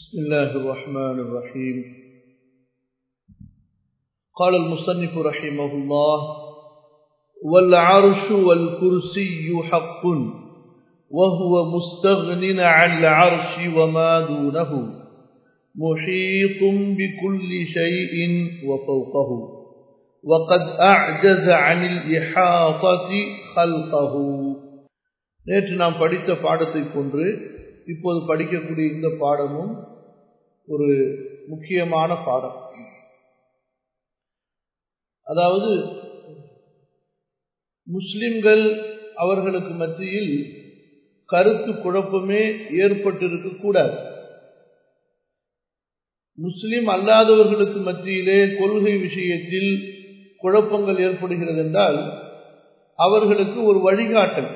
بسم الله الرحمن الرحيم قال المصنف رحمه الله والعرش والكرسي حق وهو مستغن عن العرش وما دونه محيط بكل شيء وفوقه وقد أعجز عن الإحاطة خلقه நேற்று நாம் படித்த பாடத்தை போன்று இப்போது படிக்கக்கூடிய இந்த பாடமும் ஒரு முக்கியமான பாடம் அதாவது முஸ்லிம்கள் அவர்களுக்கு மத்தியில் கருத்து குழப்பமே ஏற்பட்டிருக்க கூடாது முஸ்லிம் அல்லாதவர்களுக்கு மத்தியிலே கொள்கை விஷயத்தில் குழப்பங்கள் ஏற்படுகிறது என்றால் அவர்களுக்கு ஒரு வழிகாட்டல்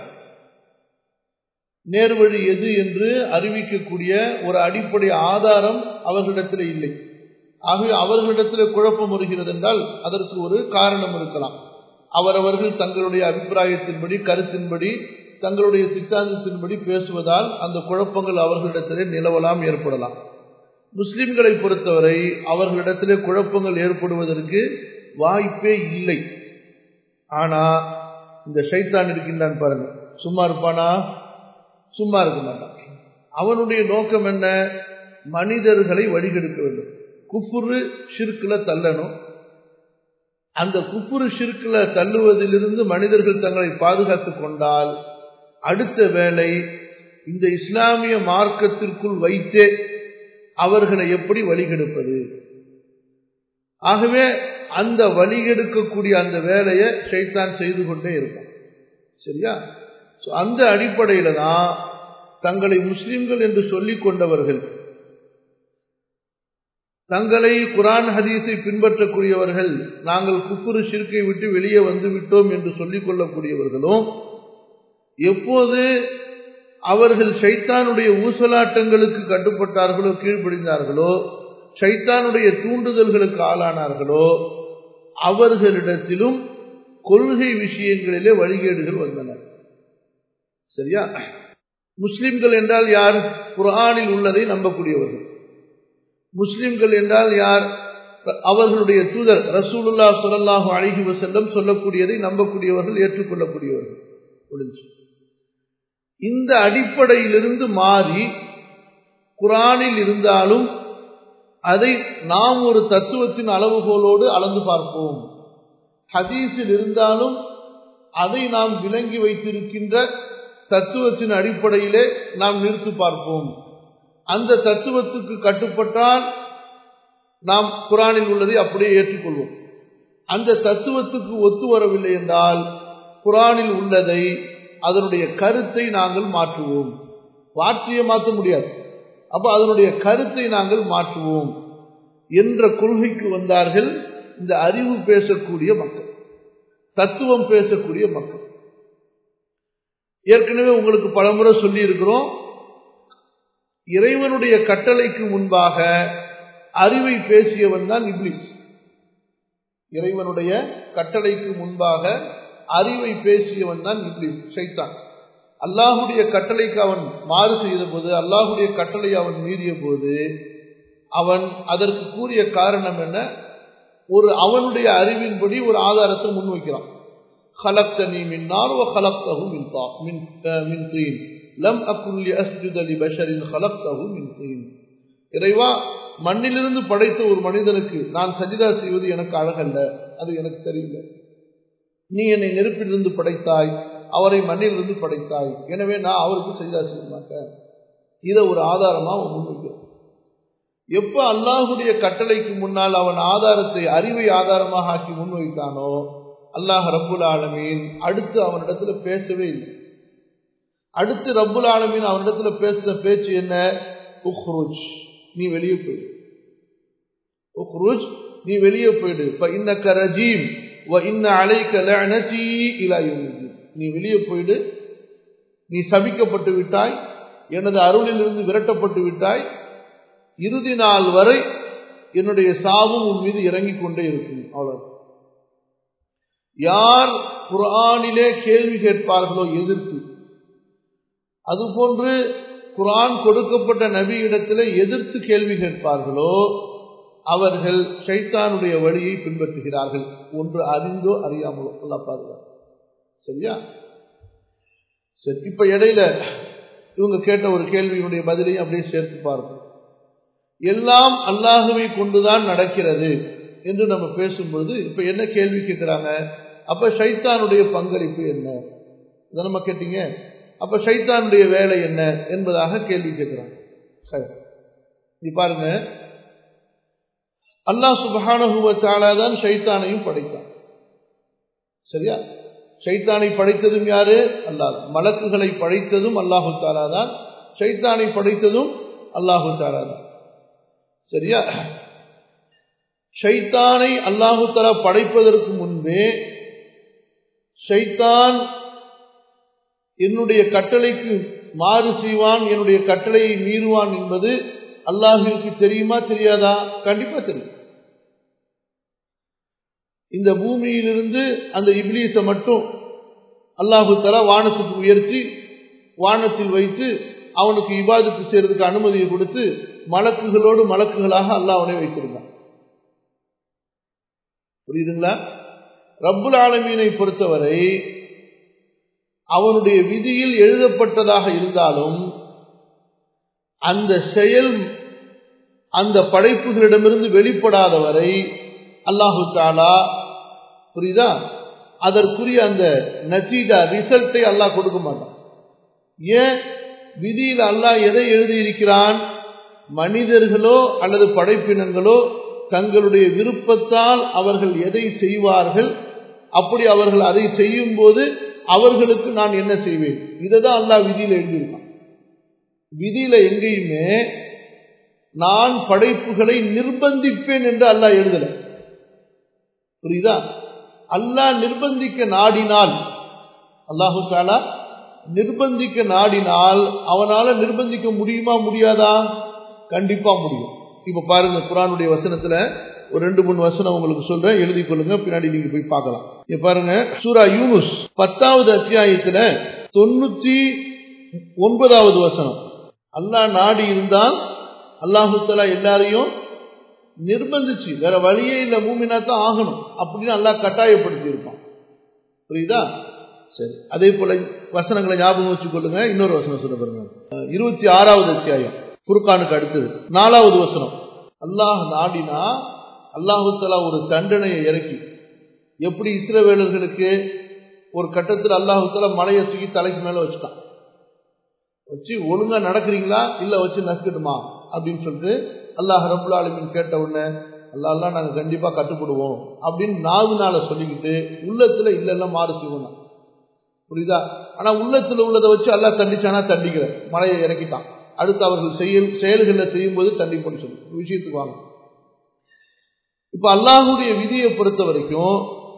நேர்வழி எது என்று அறிவிக்கக்கூடிய ஒரு அடிப்படை ஆதாரம் அவர்களிடத்தில் இல்லை ஆகவே அவர்களிடத்தில் குழப்பம் வருகிறது என்றால் அதற்கு ஒரு காரணம் இருக்கலாம் அவரவர்கள் தங்களுடைய அபிப்பிராயத்தின்படி கருத்தின்படி தங்களுடைய சித்தாந்தத்தின்படி பேசுவதால் அந்த குழப்பங்கள் அவர்களிடத்திலே நிலவலாம் ஏற்படலாம் முஸ்லிம்களை பொறுத்தவரை அவர்களிடத்திலே குழப்பங்கள் ஏற்படுவதற்கு வாய்ப்பே இல்லை ஆனா இந்த ஷைத்தான் இருக்கின்றான் பாருங்க சும்மா இருப்பானா சும்மா இருக்க மாட்டான் அவனுடைய நோக்கம் என்ன மனிதர்களை வழிகெடுக்க வேண்டும் குப்புரு ஷிர்கில் தள்ளணும் அந்த குப்புரு ஷிர்கில் தள்ளுவதிலிருந்து மனிதர்கள் தங்களை பாதுகாத்து கொண்டால் அடுத்த வேலை இந்த இஸ்லாமிய மார்க்கத்திற்குள் வைத்தே அவர்களை எப்படி வழிகெடுப்பது ஆகவே அந்த வழிகெடுக்கக்கூடிய அந்த வேலையை ஷைத்தான் செய்து கொண்டே இருப்பான் சரியா அந்த அடிப்படையில தான் தங்களை முஸ்லிம்கள் என்று சொல்லிக் கொண்டவர்கள் தங்களை குரான் ஹதீஸை பின்பற்றக்கூடியவர்கள் நாங்கள் குப்புரு ஷிர்கை விட்டு வெளியே வந்து விட்டோம் என்று சொல்லிக் கொள்ளக்கூடியவர்களும் எப்போது அவர்கள் ஷைத்தானுடைய ஊசலாட்டங்களுக்கு கட்டுப்பட்டார்களோ கீழ்ப்படிந்தார்களோ ஷைத்தானுடைய தூண்டுதல்களுக்கு ஆளானார்களோ அவர்களிடத்திலும் கொள்கை விஷயங்களிலே வழிகேடுகள் வந்தன சரியா முஸ்லிம்கள் என்றால் யார் குரானில் உள்ளதை நம்பக்கூடியவர்கள் முஸ்லிம்கள் என்றால் யார் அவர்களுடைய தூதர் ரசூலுல்லா சுல்லாஹு அழகி வசல்லம் சொல்லக்கூடியதை நம்பக்கூடியவர்கள் ஏற்றுக்கொள்ளக்கூடியவர்கள் முடிஞ்சு இந்த அடிப்படையிலிருந்து மாறி குரானில் இருந்தாலும் அதை நாம் ஒரு தத்துவத்தின் அளவுகோலோடு அளந்து பார்ப்போம் ஹதீஸில் இருந்தாலும் அதை நாம் விளங்கி வைத்திருக்கின்ற தத்துவத்தின் அடிப்படையிலே நாம் நிறுத்தி பார்ப்போம் அந்த தத்துவத்துக்கு கட்டுப்பட்டால் நாம் குரானில் உள்ளதை அப்படியே ஏற்றுக்கொள்வோம் அந்த தத்துவத்துக்கு ஒத்து வரவில்லை என்றால் குரானில் உள்ளதை அதனுடைய கருத்தை நாங்கள் மாற்றுவோம் மாற்றிய மாற்ற முடியாது அப்ப அதனுடைய கருத்தை நாங்கள் மாற்றுவோம் என்ற கொள்கைக்கு வந்தார்கள் இந்த அறிவு பேசக்கூடிய மக்கள் தத்துவம் பேசக்கூடிய மக்கள் ஏற்கனவே உங்களுக்கு பலமுறை சொல்லி இருக்கிறோம் இறைவனுடைய கட்டளைக்கு முன்பாக அறிவை பேசியவன் தான் இப்ளிஸ் இறைவனுடைய கட்டளைக்கு முன்பாக அறிவை பேசியவன் தான் இப்ளிஸ் சைத்தான் அல்லாஹுடைய கட்டளைக்கு அவன் மாறு செய்த போது அல்லாஹுடைய கட்டளை அவன் மீறிய போது அவன் அதற்கு கூறிய காரணம் என்ன ஒரு அவனுடைய அறிவின்படி ஒரு ஆதாரத்தை முன்வைக்கிறான் خلقتني من نار وخلقته من طاق من من طين لم أكن لأسجد لبشر خلقته من طين இறைவா மண்ணிலிருந்து படைத்த ஒரு மனிதனுக்கு நான் சஜிதா செய்வது எனக்கு அழகல்ல அது எனக்கு சரியில்லை நீ என்னை நெருப்பிலிருந்து படைத்தாய் அவரை மண்ணிலிருந்து படைத்தாய் எனவே நான் அவருக்கு சஜிதா செய்ய மாட்டேன் இதை ஒரு ஆதாரமா அவன் முன்வைக்கிறான் எப்ப அல்லாஹுடைய கட்டளைக்கு முன்னால் அவன் ஆதாரத்தை அறிவை ஆதாரமாக ஆக்கி முன்வைத்தானோ அல்லாஹ் ரப்புல் ஆலமீன் அடுத்து அவனிடத்துல பேசவே இல்லை அடுத்து ரப்புல் ஆலமீன் அவனிடத்துல பேசுற பேச்சு என்ன உஹ்ருஜ் நீ வெளியே போயிடு உஹ்ருஜ் நீ வெளியே போயிடு இன்னக்க ரஜீம் வ இன்ன அலைக்க லஅனதி இலா யௌமிddin நீ வெளியே போயிடு நீ சபிக்கப்பட்டு விட்டாய் எனது அருளிலிருந்து விரட்டப்பட்டு விட்டாய் இறுதி நாள் வரை என்னுடைய சாவும் உன் மீது இறங்கிக் கொண்டே இருக்கும் அவ்வளவு யார் குரானிலே கேள்வி கேட்பார்களோ எதிர்த்து அதுபோன்று குரான் கொடுக்கப்பட்ட நபியிடத்தில் எதிர்த்து கேள்வி கேட்பார்களோ அவர்கள் ஷைத்தானுடைய வழியை பின்பற்றுகிறார்கள் ஒன்று அறிந்தோ அறியாமலோ அல்லா பாதுகாப்பு சரியா சரி இப்ப இடையில இவங்க கேட்ட ஒரு கேள்வியினுடைய பதிலையும் அப்படியே சேர்த்து பார்ப்போம் எல்லாம் அல்லாஹுவை கொண்டுதான் நடக்கிறது என்று நம்ம பேசும்பொழுது இப்ப என்ன கேள்வி கேட்கிறாங்க அப்ப ஷைத்தானுடைய பங்களிப்பு என்ன இதை நம்ம கேட்டீங்க அப்ப ஷைத்தானுடைய வேலை என்ன என்பதாக கேள்வி கேட்கிறாங்க சரி நீ பாருங்க அல்லாஹ் சுபஹானஹுவத்தாலா தான் ஷைத்தானையும் படைத்தான் சரியா ஷைத்தானை படைத்ததும் யாரு அல்லாஹ் மலக்குகளை படைத்ததும் அல்லாஹு தாலா தான் ஷைத்தானை படைத்ததும் அல்லாஹு தாலா தான் சரியா ஷைத்தானை அல்லாஹு தாலா படைப்பதற்கு முன்பே ஷைத்தான் என்னுடைய கட்டளைக்கு மாறு செய்வான் என்னுடைய கட்டளையை மீறுவான் என்பது அல்லாஹிற்கு தெரியுமா தெரியாதா கண்டிப்பா தெரியும் இந்த பூமியிலிருந்து அந்த இப்லீஸை மட்டும் அல்லாஹு தலா வானத்துக்கு உயர்த்தி வானத்தில் வைத்து அவனுக்கு இபாதத்து செய்யறதுக்கு அனுமதியை கொடுத்து மலக்குகளோடு மலக்குகளாக அல்லாஹ் அவனை வைத்திருந்தான் புரியுதுங்களா ரப்புல் ஆலமீனை பொறுத்தவரை அவனுடைய விதியில் எழுதப்பட்டதாக இருந்தாலும் அந்த செயல் அந்த படைப்புகளிடமிருந்து வெளிப்படாத வரை அல்லாஹு தாலா புரியுதா அதற்குரிய அந்த நசீஜா ரிசல்ட்டை அல்லாஹ் கொடுக்க மாட்டான் ஏன் விதியில் அல்லாஹ் எதை எழுதியிருக்கிறான் மனிதர்களோ அல்லது படைப்பினங்களோ தங்களுடைய விருப்பத்தால் அவர்கள் எதை செய்வார்கள் அப்படி அவர்கள் அதை செய்யும் போது அவர்களுக்கு நான் என்ன செய்வேன் இதை தான் அல்லாஹ் விதியில் எழுதியிருக்கான் விதியில எங்கேயுமே நான் படைப்புகளை நிர்பந்திப்பேன் என்று அல்லாஹ் எழுதல புரியுதா அல்லாஹ் நிர்பந்திக்க நாடினால் அல்லாஹு தாலா நிர்பந்திக்க நாடினால் அவனால நிர்பந்திக்க முடியுமா முடியாதா கண்டிப்பா முடியும் இப்ப பாருங்க குரானுடைய வசனத்துல ஒரு ரெண்டு மூணு வசனம் உங்களுக்கு சொல்றேன் எழுதி கொள்ளுங்க பின்னாடி நீங்க போய் பார்க்கலாம் இப்ப பாருங்க சூரா யூனுஸ் பத்தாவது அத்தியாயத்துல தொண்ணூத்தி ஒன்பதாவது வசனம் அல்லாஹ் நாடி இருந்தால் அல்லாஹு தலா எல்லாரையும் நிர்பந்திச்சு வேற வழியே இல்லை மூமினா தான் ஆகணும் அப்படின்னு அல்லாஹ் கட்டாயப்படுத்தி இருப்பான் புரியுதா சரி அதே போல வசனங்களை ஞாபகம் வச்சுக்கொள்ளுங்க இன்னொரு வசனம் சொல்ல பாருங்க இருபத்தி ஆறாவது அத்தியாயம் குறுக்கானுக்கு அடுத்தது நாலாவது வசனம் அல்லாஹ் நாடினா அல்லாஹு தலா ஒரு தண்டனையை இறக்கி எப்படி இஸ்ரவேலர்களுக்கு ஒரு கட்டத்தில் அல்லாஹு தலா மலையை தூக்கி தலைக்கு மேல வச்சுட்டான் வச்சு ஒழுங்கா நடக்கிறீங்களா இல்ல வச்சு நசுக்கட்டுமா அப்படின்னு சொல்லிட்டு அல்லாஹ் ரபுல் ஆலமின் கேட்ட உடனே அல்லாஹ் நாங்க கண்டிப்பா கட்டுப்படுவோம் அப்படின்னு நாவுனால சொல்லிக்கிட்டு உள்ளத்துல இல்லெல்லாம் மாறு செய்வோம் புரியுதா ஆனா உள்ளத்துல உள்ளதை வச்சு அல்லாஹ் தண்டிச்சானா தண்டிக்கிற மலையை இறக்கிட்டான் அடுத்து அவர்கள் செயல் செயல்களை செய்யும் போது தண்டிப்போன்னு சொல்லி விஷயத்துக்கு வாங்க இப்ப அல்லாஹுடைய விதியை பொறுத்த வரைக்கும்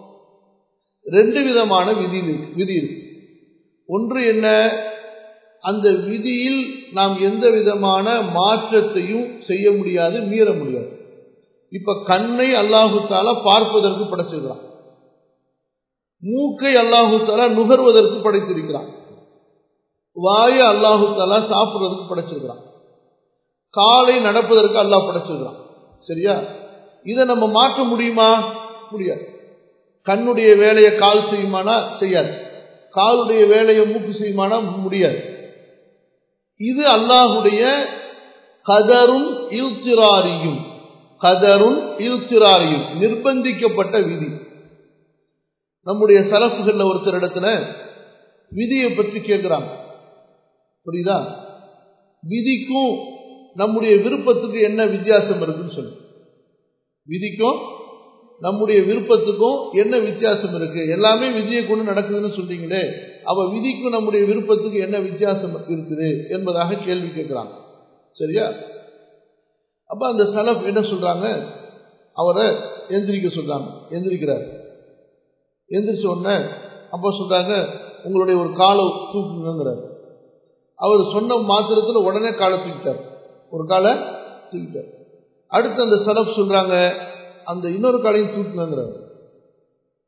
ரெண்டு விதமான விதி விதி இருக்கு ஒன்று என்ன அந்த விதியில் நாம் எந்த விதமான மாற்றத்தையும் செய்ய முடியாது மீற முடியாது இப்ப கண்ணை அல்லாஹு தாலா பார்ப்பதற்கு படைச்சிருக்கிறான் மூக்கை அல்லாஹு தாலா நுகர்வதற்கு படைத்திருக்கிறான் வாயை அல்லாஹு தாலா சாப்பிடுறதுக்கு படைச்சிருக்கிறான் காலை நடப்பதற்கு அல்லாஹ் படைச்சிருக்கிறான் சரியா இதை நம்ம மாற்ற முடியுமா முடியாது கண்ணுடைய வேலையை கால் செய்யுமானா செய்யாது காலுடைய வேலையை மூக்கு செய்யுமானா முடியாது இது அல்லாஹுடைய கதரும் இல்திராரியும் கதரும் இல்திராரியும் நிர்பந்திக்கப்பட்ட விதி நம்முடைய சரப்புகள்ல ஒருத்தர் இடத்துல விதியை பற்றி கேட்கிறாங்க புரியுதா விதிக்கும் நம்முடைய விருப்பத்துக்கு என்ன வித்தியாசம் இருக்குன்னு சொல்லு விதிக்கும் நம்முடைய விருப்பத்துக்கும் என்ன வித்தியாசம் இருக்கு எல்லாமே விதியை கொண்டு நடக்குதுன்னு சொல்றீங்களே அவ விதிக்கும் நம்முடைய விருப்பத்துக்கு என்ன வித்தியாசம் இருக்குது என்பதாக கேள்வி கேட்கிறாங்க சரியா அப்ப அந்த சலப் என்ன சொல்றாங்க அவரை எந்திரிக்க சொல்றாங்க எந்திரிக்கிறார் எந்திரிச்ச உடனே அப்ப சொல்றாங்க உங்களுடைய ஒரு காலை தூக்குங்கிறார் அவர் சொன்ன மாத்திரத்துல உடனே காலை தூக்கிட்டார் ஒரு காலை தூக்கிட்டார் அடுத்து அந்த சலப் சொல்றாங்க அந்த இன்னொரு காலையும் தூக்குங்கிறார்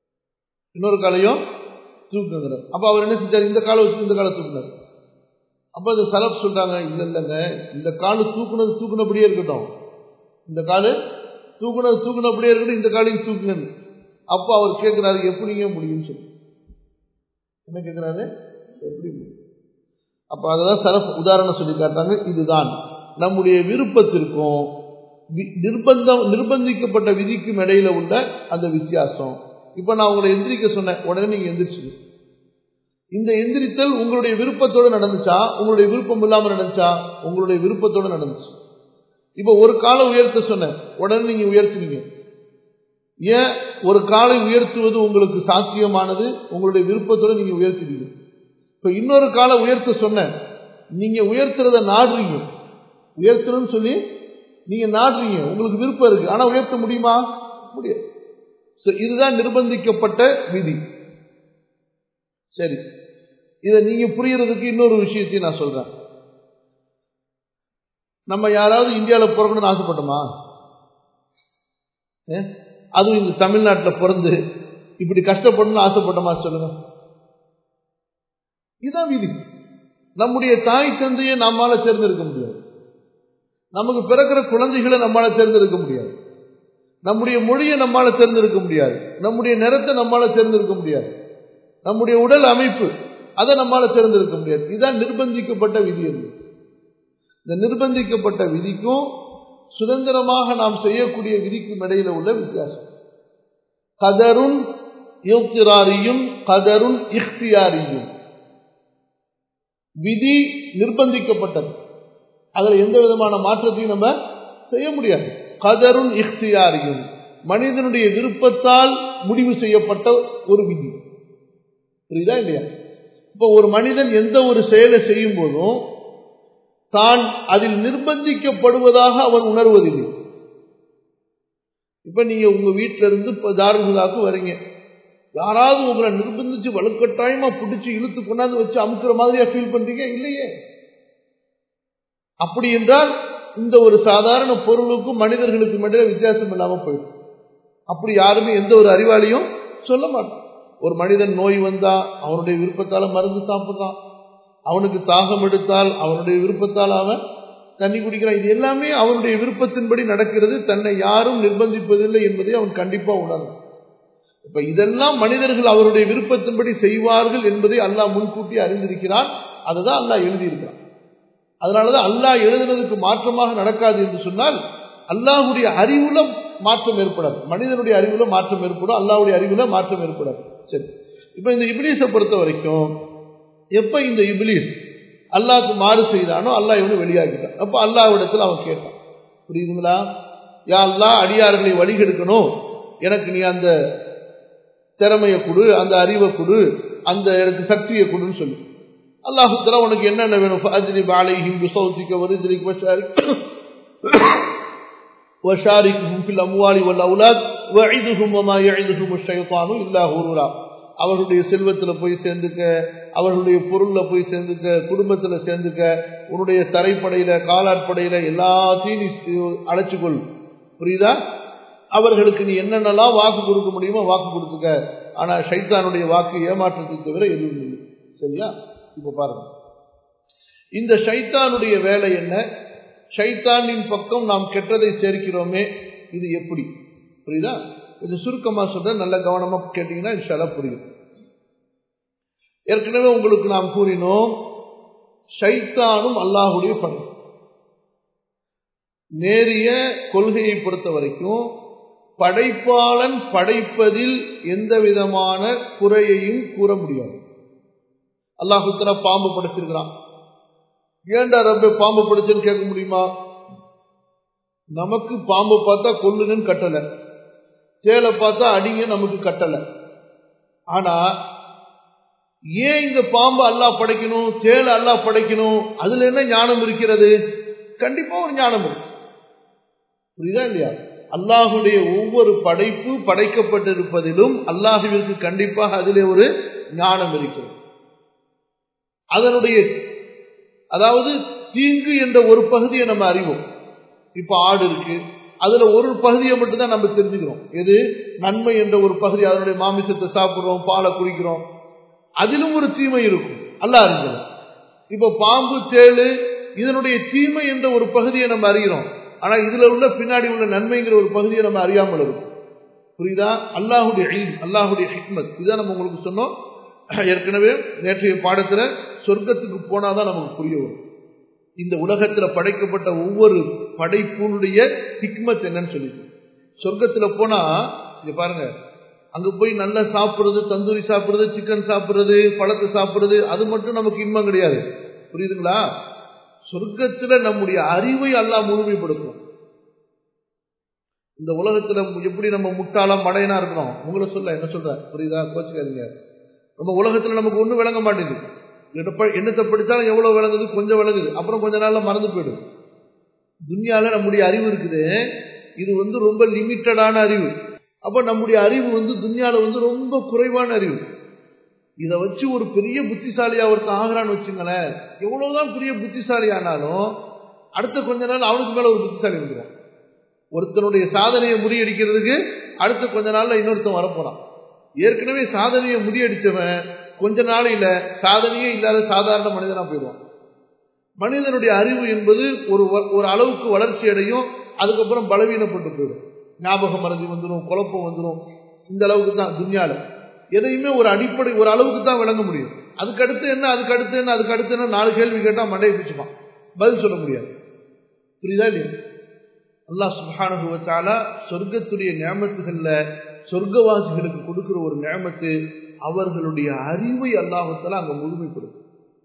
இன்னொரு காலையும் தூக்குங்கிறார் அப்ப அவர் என்ன செஞ்சார் இந்த காலை வச்சு இந்த காலை தூக்குனார் அப்ப இந்த சலப் சொல்றாங்க இல்ல இல்லைங்க இந்த காலு தூக்குனது தூக்குனபடியே இருக்கட்டும் இந்த காலு தூக்குனது தூக்குனபடியே இருக்கட்டும் இந்த காலையும் தூக்குனது அப்போ அவர் கேட்கிறாரு எப்படிங்க முடியும்னு சொல்லி என்ன கேட்கிறாரு எப்படி முடியும் அப்ப அததான் சரப் உதாரணம் சொல்லி காட்டுறாங்க இதுதான் நம்முடைய விருப்பத்திற்கும் நிர்பந்தம் நிர்பந்திக்கப்பட்ட விதிக்கும் இடையில உள்ள அந்த வித்தியாசம் இப்ப நான் உங்களை எந்திரிக்க சொன்னேன் உடனே நீங்க எந்திரிச்சு இந்த எந்திரித்தல் உங்களுடைய விருப்பத்தோடு நடந்துச்சா உங்களுடைய விருப்பம் இல்லாம நடந்துச்சா உங்களுடைய விருப்பத்தோடு நடந்துச்சு இப்ப ஒரு காலை உயர்த்த சொன்னேன் உடனே நீங்க உயர்த்தினீங்க ஏன் ஒரு காலை உயர்த்துவது உங்களுக்கு சாத்தியமானது உங்களுடைய விருப்பத்தோடு நீங்க உயர்த்தினீங்க இப்ப இன்னொரு காலை உயர்த்த சொன்னேன் நீங்க உயர்த்துறத நாடுறீங்க உயர்த்தணும்னு சொல்லி நீங்க நாடுறீங்க உங்களுக்கு விருப்பம் இருக்கு ஆனா உயர்த்த முடியுமா முடியாது இதுதான் நிர்பந்திக்கப்பட்ட விதி சரி இதை நீங்க புரியறதுக்கு இன்னொரு விஷயத்தையும் நான் சொல்றேன் நம்ம யாராவது இந்தியாவில் பிறக்கணும்னு ஆசைப்பட்டோமா அதுவும் இந்த தமிழ்நாட்டில் பிறந்து இப்படி கஷ்டப்படணும்னு ஆசைப்பட்டோமா சொல்லுங்க இதுதான் விதி நம்முடைய தாய் தந்தையை நம்மால தேர்ந்தெடுக்க முடியாது நமக்கு பிறக்கிற குழந்தைகளை நம்மால தேர்ந்தெடுக்க முடியாது நம்முடைய மொழியை நம்மால தேர்ந்தெடுக்க முடியாது நம்முடைய நிறத்தை நம்மால தேர்ந்தெடுக்க முடியாது நம்முடைய உடல் அமைப்பு அதை நம்மால தேர்ந்தெடுக்க முடியாது இதுதான் நிர்பந்திக்கப்பட்ட விதி அது இந்த நிர்பந்திக்கப்பட்ட விதிக்கும் சுதந்திரமாக நாம் செய்யக்கூடிய விதிக்கும் இடையில உள்ள வித்தியாசம் கதருன் யோக்திராரியும் கதருன் இஃப்தியாரியும் விதி நிர்பந்திக்கப்பட்டது அதில் எந்த விதமான மாற்றத்தையும் நம்ம செய்ய முடியாது கதருன் இஃப்தியாரியும் மனிதனுடைய விருப்பத்தால் முடிவு செய்யப்பட்ட ஒரு விதி புரியுதா இல்லையா இப்போ ஒரு மனிதன் எந்த ஒரு செயலை செய்யும் போதும் தான் அதில் நிர்பந்திக்கப்படுவதாக அவன் உணர்வதில்லை இப்ப நீங்க உங்க வீட்டில இருந்து இப்ப தாருகுதாக்கு வரீங்க யாராவது உங்களை நிர்பந்திச்சு வலுக்கட்டாயமா பிடிச்சி இழுத்து கொண்டாந்து வச்சு அமுக்கிற மாதிரியா ஃபீல் பண்றீங்க இல்லையே அப்படி என்றால் இந்த ஒரு சாதாரண பொருளுக்கும் மனிதர்களுக்கும் இடையில வித்தியாசம் இல்லாம போயிடும் அப்படி யாருமே எந்த ஒரு அறிவாளியும் சொல்ல மாட்டான் ஒரு மனிதன் நோய் வந்தா அவனுடைய விருப்பத்தால மருந்து சாப்பிடுறான் அவனுக்கு தாகம் எடுத்தால் அவனுடைய விருப்பத்தால் அவன் தண்ணி குடிக்கிறான் இது எல்லாமே அவனுடைய விருப்பத்தின்படி நடக்கிறது தன்னை யாரும் நிர்பந்திப்பதில்லை என்பதை அவன் கண்டிப்பா உணரணும் இப்ப இதெல்லாம் மனிதர்கள் அவருடைய விருப்பத்தின்படி செய்வார்கள் என்பதை அல்லாஹ் முன்கூட்டி அறிந்திருக்கிறான் அதை தான் அல்லாஹ் எழுதியிருக்கிறான் அதனாலதான் அல்லாஹ் எழுதுனதுக்கு மாற்றமாக நடக்காது என்று சொன்னால் அல்லாஹுடைய அறிவுல மாற்றம் ஏற்படாது மனிதனுடைய அறிவுல மாற்றம் ஏற்படும் அல்லாஹுடைய அறிவுல மாற்றம் ஏற்படாது சரி இப்ப இந்த இபிலிஸை பொறுத்த வரைக்கும் எப்ப இந்த இபிலிஸ் அல்லாஹ்க்கு மாறு செய்தானோ அல்லாஹ் இவனு வெளியாகிட்டான் அப்ப அல்லாஹ்விடத்தில் அவன் கேட்டான் புரியுதுங்களா யா அல்லாஹ் அடியார்களை வழிகெடுக்கணும் எனக்கு நீ அந்த திறமையை கொடு அந்த அறிவை கொடு அந்த எனக்கு சக்தியை கொடுன்னு சொல்லி அல்லாஹுத்தலா உனக்கு என்னென்ன வேணும் ஃபஅஜ்ரி பாலைஹிம் பிசௌதிக வரிஜ்லிக் வஷாரிக் வஷாரிக்குஹும் ஃபில் அம்வாலி வல் அவுலாத் வஇதுஹும் வமா யஇதுஹும் அஷ்-ஷைத்தானு இல்லா ஹுரூரா அவர்களுடைய செல்வத்துல போய் சேர்ந்துக்க அவர்களுடைய பொருள்ல போய் சேர்ந்துக்க குடும்பத்துல சேர்ந்துக்க உன்னுடைய தரைப்படையில காலாட்படையில எல்லாத்தையும் நீ அழைச்சுக்கொள் புரியுதா அவர்களுக்கு நீ என்னென்னலாம் வாக்கு கொடுக்க முடியுமோ வாக்கு கொடுத்துக்க ஆனா ஷைத்தானுடைய வாக்கு ஏமாற்றத்தை தவிர எதுவும் இல்லை சரியா இப்ப பாருங்க இந்த ஷைத்தானுடைய வேலை என்ன ஷைத்தானின் பக்கம் நாம் கெட்டதை சேர்க்கிறோமே இது எப்படி புரியுதா கொஞ்சம் சுருக்கமா சொல்ற நல்ல கவனமா கேட்டீங்கன்னா இன்ஷால்லா புரியும் ஏற்கனவே உங்களுக்கு நாம் கூறினோம் ஷைத்தானும் அல்லாஹுடைய படை நேரிய கொள்கையை பொறுத்த வரைக்கும் படைப்பாளன் படைப்பதில் எந்த விதமான குறையையும் கூற முடியாது அல்லாஹுத்தர பாம்பு படைச்சிருக்கிறான் ஏண்டா ரப்ப பாம்பு படைச்சுன்னு கேட்க முடியுமா நமக்கு பாம்பு பார்த்தா கொல்லுங்கன்னு கட்டலை தேலை பார்த்தா அடிங்க நமக்கு கட்டலை ஆனா ஏன் இந்த பாம்பு அல்லா படைக்கணும் தேலை அல்லா படைக்கணும் அதுல என்ன ஞானம் இருக்கிறது கண்டிப்பா ஒரு ஞானம் இருக்கு புரியுதா இல்லையா அல்லாஹுடைய ஒவ்வொரு படைப்பு படைக்கப்பட்டிருப்பதிலும் அல்லாஹுவிற்கு கண்டிப்பாக அதிலே ஒரு ஞானம் இருக்கிறது அதனுடைய அதாவது தீங்கு என்ற ஒரு பகுதியை நம்ம அறிவோம் இப்ப ஆடு இருக்கு அதுல ஒரு பகுதியை மட்டும் தான் நம்ம தெரிஞ்சுக்கிறோம் எது நன்மை என்ற ஒரு பகுதி அதனுடைய மாமிசத்தை சாப்பிடுறோம் பாலை குடிக்கிறோம் அதிலும் ஒரு தீமை இருக்கும் அல்ல அறிஞ்சது இப்ப பாம்பு தேளு இதனுடைய தீமை என்ற ஒரு பகுதியை நம்ம அறிகிறோம் ஆனா இதுல உள்ள பின்னாடி உள்ள நன்மைங்கிற ஒரு பகுதியை நம்ம அறியாமல் இருக்கும் புரியுதா அல்லாஹுடைய அல்லாஹுடைய ஹிக்மத் இதான் நம்ம உங்களுக்கு சொன்னோம் ஏற்கனவே நேற்றைய பாடத்துல சொர்க்கத்துக்கு போனாதான் நமக்கு புரிய வரும் இந்த உலகத்துல படைக்கப்பட்ட ஒவ்வொரு படைப்புனுடைய ஹிக்மத் என்னன்னு சொல்லி சொர்க்கத்துல போனா இங்க பாருங்க அங்க போய் நல்லா சாப்பிடுறது தந்தூரி சாப்பிடுறது சிக்கன் சாப்பிடுறது பழத்தை சாப்பிடுறது அது மட்டும் நமக்கு இன்பம் கிடையாது புரியுதுங்களா சொர்க்கத்துல நம்முடைய அறிவை அல்லாஹ் முழுமைப்படுத்தும் இந்த உலகத்துல எப்படி நம்ம முட்டாளா மடையனா இருக்கிறோம் உங்களை சொல்ல என்ன சொல்ற புரியுதா கோச்சுக்காதீங்க நம்ம உலகத்துல நமக்கு ஒண்ணும் விளங்க மாட்டேங்குது என்னத்தை படித்தாலும் எவ்வளவு விளங்குது கொஞ்சம் விளங்குது அப்புறம் கொஞ்ச நாள்ல மறந்து போயிடும் துன்யால நம்முடைய அறிவு இருக்குது இது வந்து ரொம்ப லிமிட்டடான அறிவு அப்ப நம்முடைய அறிவு வந்து துன்யால வந்து ரொம்ப குறைவான அறிவு இதை வச்சு ஒரு பெரிய புத்திசாலியா ஒருத்தன் ஆகிறான்னு வச்சுங்களேன் எவ்வளவுதான் பெரிய புத்திசாலி ஆனாலும் அடுத்த கொஞ்ச நாள் அவனுக்கு மேல ஒரு புத்திசாலி இருக்கிறான் ஒருத்தனுடைய சாதனையை முறியடிக்கிறதுக்கு அடுத்த கொஞ்ச நாள்ல இன்னொருத்தன் வரப்போறான் ஏற்கனவே சாதனையை முறியடிச்சவன் கொஞ்ச நாளையில சாதனையே இல்லாத சாதாரண மனிதனா போயிடுவான் மனிதனுடைய அறிவு என்பது ஒரு ஒரு அளவுக்கு வளர்ச்சி அடையும் அதுக்கப்புறம் பலவீனப்பட்டு போயிடும் ஞாபகம் மறதி வந்துடும் குழப்பம் வந்துடும் இந்த அளவுக்கு தான் துன்யால எதையுமே ஒரு அடிப்படை ஒரு அளவுக்கு தான் விளங்க முடியும் அதுக்கு அடுத்து என்ன அதுக்கு அடுத்து என்ன அதுக்கு அடுத்து என்ன நாலு கேள்வி கேட்டா மண்டையை பிச்சுப்பான் பதில் சொல்ல முடியாது புரியுதா இல்லையா அல்லாஹ் சுபானுபவத்தால சொர்க்கத்துடைய நியமத்துகள்ல சொர்க்கவாசிகளுக்கு கொடுக்கிற ஒரு நியமத்து அவர்களுடைய அறிவை அல்லாஹத்தால அங்க முழுமைப்படுத்தும்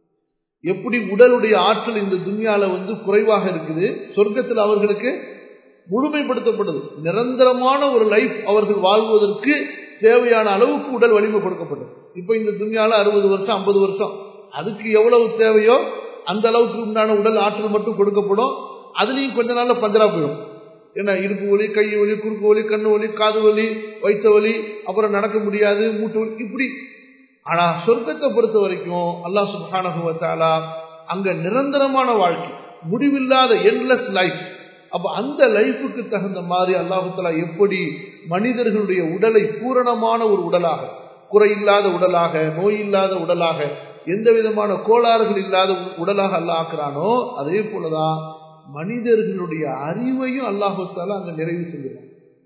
எப்படி உடலுடைய ஆற்றல் இந்த துன்யால வந்து குறைவாக இருக்குது சொர்க்கத்தில் அவர்களுக்கு முழுமைப்படுத்தப்படுது நிரந்தரமான ஒரு லைஃப் அவர்கள் வாழ்வதற்கு தேவையான அளவுக்கு உடல் வலிமை கொடுக்கப்பட்டது இப்ப இந்த துன்யால அறுபது வருஷம் ஐம்பது வருஷம் அதுக்கு எவ்வளவு தேவையோ அந்த அளவுக்கு உண்டான உடல் ஆற்றல் மட்டும் கொடுக்கப்படும் அதுலயும் கொஞ்ச நாள்ல பஞ்சரா போயிடும் என்ன இடுப்பு வலி கை வலி குறுக்கு வலி கண்ணு வலி காது வலி வைத்த வலி அப்புறம் நடக்க முடியாது மூட்டு வலி இப்படி ஆனா சொர்க்கத்தை பொறுத்த வரைக்கும் அல்லா சுபானகுவத்தாலா அங்க நிரந்தரமான வாழ்க்கை முடிவில்லாத என்லெஸ் லைஃப் அப்ப அந்த லைஃபுக்கு தகுந்த மாதிரி அல்லாஹுத்தலா எப்படி மனிதர்களுடைய உடலை பூரணமான ஒரு உடலாக குறையில்லாத உடலாக நோய் இல்லாத உடலாக எந்த விதமான கோளாறுகள் இல்லாத உடலாக அல்ல ஆக்குறானோ அதே போலதான் மனிதர்களுடைய அறிவையும் அல்லாஹால அங்க நிறைவு செஞ்சிடும்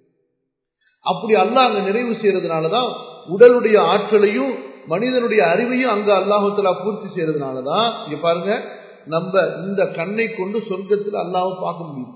அப்படி அல்லாஹ் அங்க நிறைவு செய்யறதுனாலதான் உடலுடைய ஆற்றலையும் மனிதனுடைய அறிவையும் அங்க அல்லாஹாலா பூர்த்தி செய்யறதுனாலதான் இங்க பாருங்க நம்ம இந்த கண்ணை கொண்டு சொர்க்கத்தில் அல்லாஹ் பார்க்க முடியுது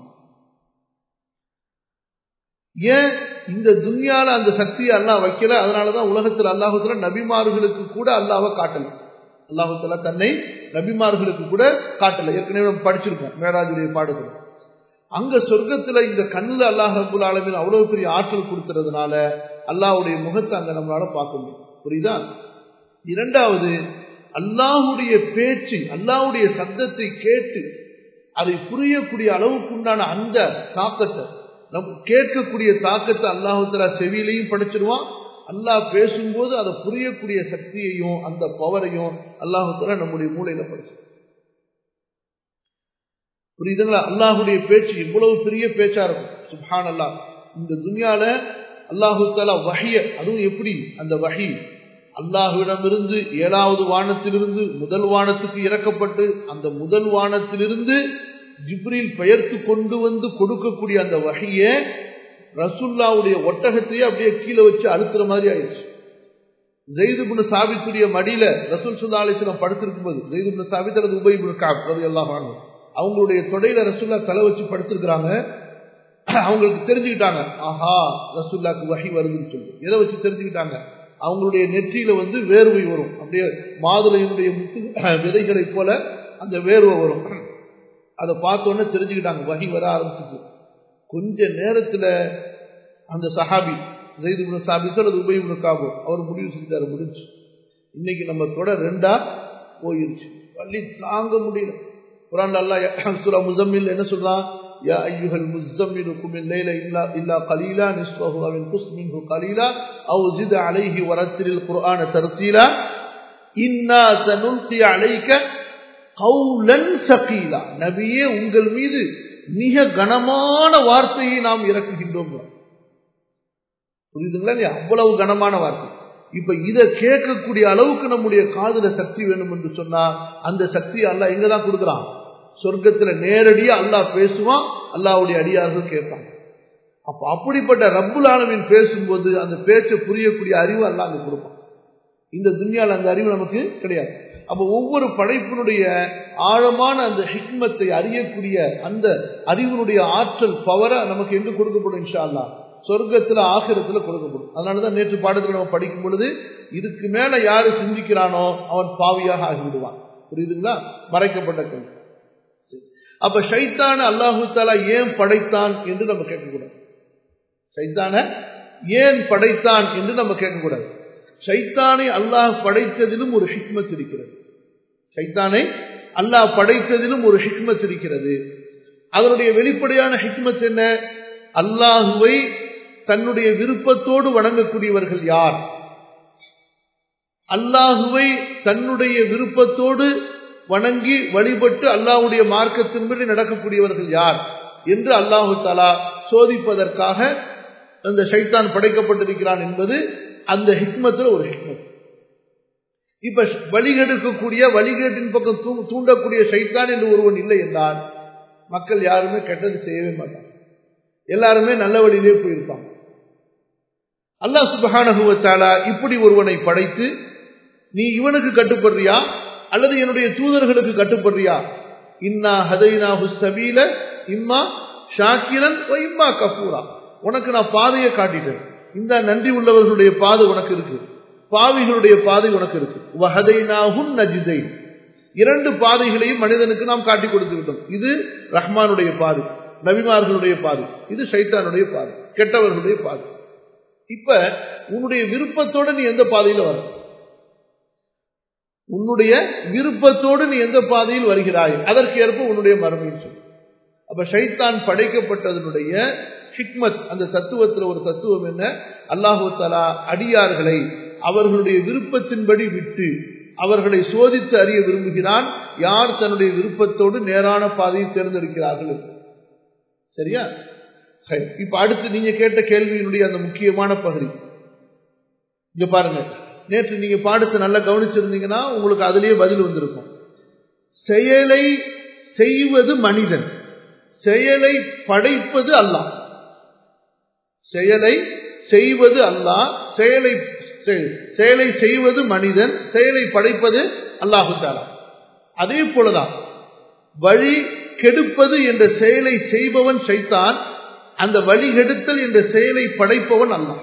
ஏன் இந்த துன்யால அந்த சக்தியை அல்லாஹ் வைக்கல அதனாலதான் உலகத்தில் அல்லாஹத்துல நபிமார்களுக்கு கூட அல்லாஹை காட்டல அல்லாஹத்துல தன்னை நபிமார்களுக்கு கூட காட்டல ஏற்கனவே நம்ம படிச்சிருக்கோம் மேராஜுடைய பாடத்தில் அங்க சொர்க்கத்துல இந்த கண்ணுல அல்லாஹ் ரபுல் ஆலமின் அவ்வளவு பெரிய ஆற்றல் கொடுத்துறதுனால அல்லாஹுடைய முகத்தை அங்க நம்மளால பார்க்க முடியும் புரியுதா இரண்டாவது அல்லாஹுடைய பேச்சு அல்லாஹுடைய சத்தத்தை கேட்டு அதை புரியக்கூடிய அளவுக்கு உண்டான அந்த தாக்கத்தை நம் கேட்கக்கூடிய தாக்கத்தை அல்லாஹுத்தலா செவியிலையும் படைச்சிருவான் அல்லாஹ் பேசும்போது அதை புரியக்கூடிய சக்தியையும் அந்த பவரையும் அல்லாஹுத்தலா நம்முடைய மூளையில படைச்சிருவான் புரியுதுங்களா அல்லாஹுடைய பேச்சு இவ்வளவு பெரிய பேச்சா இருக்கும் சுப்ஹான் அல்லாஹ் இந்த துன்யால அல்லாஹு தாலா வகைய அதுவும் எப்படி அந்த வகை அல்லாஹுவிடமிருந்து ஏழாவது வானத்திலிருந்து முதல் வானத்துக்கு இறக்கப்பட்டு அந்த முதல் வானத்திலிருந்து ஜிப்ரில் பெயர்த்து கொண்டு வந்து கொடுக்கக்கூடிய அந்த வகைய ரசுல்லாவுடைய ஒட்டகத்தையே அப்படியே கீழே வச்சு அழுத்துற மாதிரி ஆயிடுச்சு ஜெய்துபுன சாபித்துடைய மடியில ரசூல் சுல்லா அலிஸ்லாம் படுத்திருக்கும் போது ஜெய்துபுன சாபித் அல்லது உபயிபுன காப் அது எல்லாம் அவங்களுடைய தொடையில ரசுல்லா தலை வச்சு படுத்திருக்கிறாங்க அவங்களுக்கு தெரிஞ்சுக்கிட்டாங்க ஆஹா ரசுல்லாக்கு வகை வருதுன்னு சொல்லி எதை வச்சு தெரிஞ்சுக்கிட்டாங்க அவங்களுடைய நெற்றியில வந்து வேர்வை வரும் அப்படியே மாதுளையினுடைய முத்து விதைகளை போல அந்த வேர்வை வரும் அதை பார்த்தோன்னே தெரிஞ்சுக்கிட்டாங்க வகை வர ஆரம்பிச்சிச்சு கொஞ்ச நேரத்துல அந்த சஹாபி ஜெய்து சாபித்தோ அல்லது உபய் காபோ அவர் முடிவு செஞ்சாரு முடிஞ்சு இன்னைக்கு நம்ம தொடர் ரெண்டா போயிருச்சு வள்ளி தாங்க முடியல குரான் அல்லா சுரா முசம்மில் என்ன சொல்றான் يا أيها المزمل قم الليل إلا, إلا قليلا نصفه أو انقص منه قليلا أو زد عليه ورتل القرآن ترتيلا إنا سنلقي عليك قولا ثقيلا நபியே உங்கள் மீது மிக கனமான வார்த்தையை நாம் இறக்குகின்றோம் புரியுதுங்களா இல்லையா அவ்வளவு கனமான வார்த்தை இப்ப இதை கேட்கக்கூடிய அளவுக்கு நம்முடைய காதுல சக்தி வேணும் என்று சொன்னா அந்த சக்தி அல்லாஹ் எங்க தான் கொடுக்குறான் சொர்க்கத்துல நேரடியா அல்லாஹ் பேசுவான் அல்லாஹ்வுடைய அடியார்கள் கேட்பாங்க அப்ப அப்படிப்பட்ட ரப்புல் ஆலமீன் பேசும்போது அந்த பேச்சை புரியக்கூடிய அறிவு அல்லாஹ் அங்க கொடுப்பான் இந்த துன்யால அந்த அறிவு நமக்கு கிடையாது அப்ப ஒவ்வொரு படைப்பினுடைய ஆழமான அந்த ஹிக்மத்தை அறியக்கூடிய அந்த அறிவினுடைய ஆற்றல் பவரை நமக்கு எங்க கொடுக்கப்படும் இன்ஷா அல்லாஹ் சொர்க்கத்துல ஆகிரத்துல கொடுக்கப்படும் அதனாலதான் நேற்று பாடத்துல நம்ம படிக்கும் பொழுது இதுக்கு மேல யாரு சிந்திக்கிறானோ அவன் பாவியாக ஆகிவிடுவான் புரியுதுங்களா மறைக்கப்பட்ட கல்வி சரி. அப்ப ஷைத்தான அல்லாஹு தாலா ஏன் படைத்தான் என்று நம்ம கேட்கக்கூடாது சைத்தான ஏன் படைத்தான் என்று நம்ம கேட்கக்கூடாது சைத்தானை அல்லாஹ் படைத்ததிலும் ஒரு ஹிக்மத் இருக்கிறது சைத்தானை அல்லாஹ் படைத்ததிலும் ஒரு ஹிக்மத் இருக்கிறது அதனுடைய வெளிப்படையான ஹிக்மத் என்ன அல்லாஹுவை தன்னுடைய விருப்பத்தோடு வணங்கக்கூடியவர்கள் யார் அல்லாஹுவை தன்னுடைய விருப்பத்தோடு வணங்கி வழிபட்டு அல்லாஹ்வுடைய மார்க்கத்தின்படி நடக்கக்கூடியவர்கள் யார் என்று அல்லாஹு தலா சோதிப்பதற்காக அந்த ஷைத்தான் படைக்கப்பட்டிருக்கிறான் என்பது அந்த ஹிக்மத்தில் ஒரு ஹிக்மத் இப்ப வழிகெடுக்கக்கூடிய வழிகேட்டின் பக்கம் தூ- தூண்டக்கூடிய ஷைத்தான் என்று ஒருவன் இல்லை என்றால் மக்கள் யாருமே கெட்டது செய்யவே மாட்டாங்க எல்லாருமே நல்ல வழியிலே போயிருப்பாங்க அல்லாஹ் சுப்ஹானஹு வ தஆலா இப்படி ஒருவனை படைத்து நீ இவனுக்கு கட்டுப்படுறியா அல்லது என்னுடைய தூதர்களுக்கு கட்டுப்படுறியா இன்னா ஹதைனாஹு சபீல இம்மா ஷாக்கிரன் வ இம்மா கஃபூரா உனக்கு நான் பாதையை காட்டிட்டேன் இந்த நன்றி உள்ளவர்களுடைய பாதை உனக்கு இருக்கு பாவிகளுடைய பாதை உனக்கு இருக்கு வஹதைனாஹுன் நஜிதை இரண்டு பாதைகளையும் மனிதனுக்கு நாம் காட்டி கொடுத்து விட்டோம் இது ரஹ்மானுடைய பாதை நபிமார்களுடைய பாதை இது ஷைத்தானுடைய பாதை கெட்டவர்களுடைய பாதை இப்ப உன்னுடைய விருப்பத்தோட நீ எந்த பாதையில வர உன்னுடைய விருப்பத்தோடு நீ எந்த பாதையில் வருகிறாய் அதற்கு ஏற்ப உன்னுடைய மறுமையில் சொல் அப்ப ஷைத்தான் படைக்கப்பட்டதனுடைய ஹிக்மத் அந்த தத்துவத்துல ஒரு தத்துவம் என்ன அல்லாஹு தலா அடியார்களை அவர்களுடைய விருப்பத்தின்படி விட்டு அவர்களை சோதித்து அறிய விரும்புகிறான் யார் தன்னுடைய விருப்பத்தோடு நேரான பாதையை தேர்ந்தெடுக்கிறார்கள் என்று. சரியா சரி. இப்ப அடுத்து நீங்க கேட்ட கேள்வியினுடைய அந்த முக்கியமான பகுதி இங்க பாருங்க நேற்று நீங்க பாடத்தை நல்லா கவனிச்சிருந்தீங்கன்னா உங்களுக்கு அதுலயே பதில் வந்திருக்கும் செயலை செய்வது மனிதன் செயலை படைப்பது அல்லாஹ் செயலை செய்வது அல்லாஹ் செயலை செ- செயலை செய்வது மனிதன் செயலை படைப்பது அல்லாஹு தாலா அதே போலதான் வழி கெடுப்பது என்ற செயலை செய்பவன் சைத்தான் அந்த வழி கெடுத்தல் என்ற செயலை படைப்பவன் அல்லாஹ்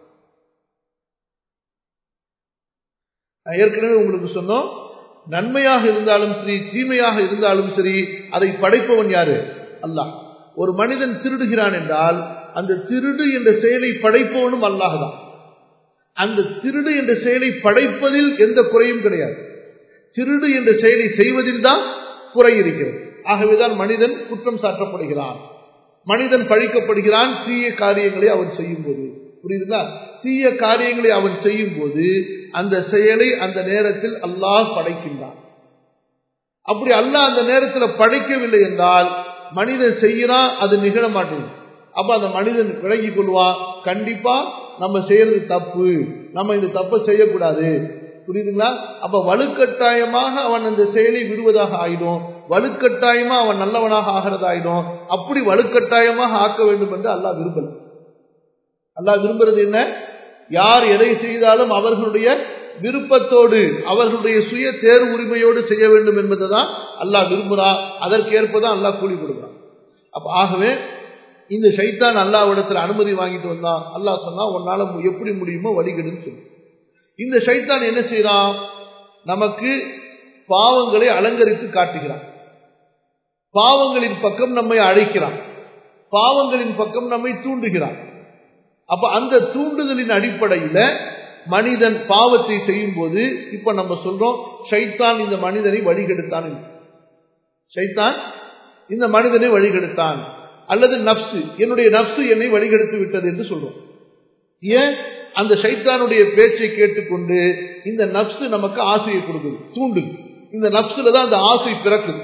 நான் ஏற்கனவே உங்களுக்கு சொன்னோம் நன்மையாக இருந்தாலும் சரி தீமையாக இருந்தாலும் சரி அதை படைப்பவன் யாரு அல்லாஹ் ஒரு மனிதன் திருடுகிறான் என்றால் அந்த திருடு என்ற செயலை படைப்பவனும் அல்லாஹ் தான் அந்த திருடு என்ற செயலை படைப்பதில் எந்த குறையும் கிடையாது திருடு என்ற செயலை செய்வதில் தான் குறை இருக்கிறது ஆகவேதான் மனிதன் குற்றம் சாட்டப்படுகிறான் மனிதன் பழிக்கப்படுகிறான் தீய காரியங்களை அவன் செய்யும் போது புரியுதுங்களா தீய காரியங்களை அவன் செய்யும் போது அந்த செயலை அந்த நேரத்தில் அல்லாஹ் படைக்கின்றான் அப்படி அல்லாஹ் அந்த நேரத்தில் படைக்கவில்லை என்றால் மனிதன் செய்யறான் அது நிகழ மாட்டேங்குது அப்ப அந்த மனிதன் விலகி கொள்வான் கண்டிப்பா நம்ம செய்யறது தப்பு நம்ம இந்த தப்பை செய்யக்கூடாது புரியுதுங்களா அப்ப வலுக்கட்டாயமாக அவன் அந்த செயலை விடுவதாக ஆயிடும் வலுக்கட்டாயமா அவன் நல்லவனாக ஆகிறது ஆயிடும் அப்படி வலுக்கட்டாயமாக ஆக்க வேண்டும் என்று அல்லாஹ் விரும்பல அல்லாஹ் விரும்புறது என்ன யார் எதை செய்தாலும் அவர்களுடைய விருப்பத்தோடு அவர்களுடைய சுய தேர்வு உரிமையோடு செய்ய வேண்டும் என்பதை தான் அல்லாஹ் விரும்புகிறான் அதற்கேற்பதான் அல்லாஹ் கூலி கொடுக்குறான் அப்ப ஆகவே இந்த சைத்தான் அல்லாவிடத்துல அனுமதி வாங்கிட்டு வந்தான் அல்லாஹ் சொன்னா உன்னால எப்படி முடியுமோ வழிகெடுன்னு சொல்லு இந்த சைத்தான் என்ன செய்யறான் நமக்கு பாவங்களை அலங்கரித்து காட்டுகிறான் பாவங்களின் பக்கம் நம்மை அழைக்கிறான் பாவங்களின் பக்கம் நம்மை தூண்டுகிறான் அப்ப அந்த தூண்டுதலின் அடிப்படையில மனிதன் பாவத்தை செய்யும் போது இப்ப நம்ம சொல்றோம் ஷைத்தான் இந்த மனிதனை வழிகெடுத்தான் ஷைத்தான் இந்த மனிதனை வழிகெடுத்தான் அல்லது நப்சு என்னுடைய நப்சு என்னை வழிகெடுத்து விட்டது என்று சொல்றோம் ஏன் அந்த ஷைத்தானுடைய பேச்சை கேட்டுக்கொண்டு இந்த நப்சு நமக்கு ஆசையை கொடுக்குது தூண்டுது இந்த நப்சுல தான் அந்த ஆசை பிறக்குது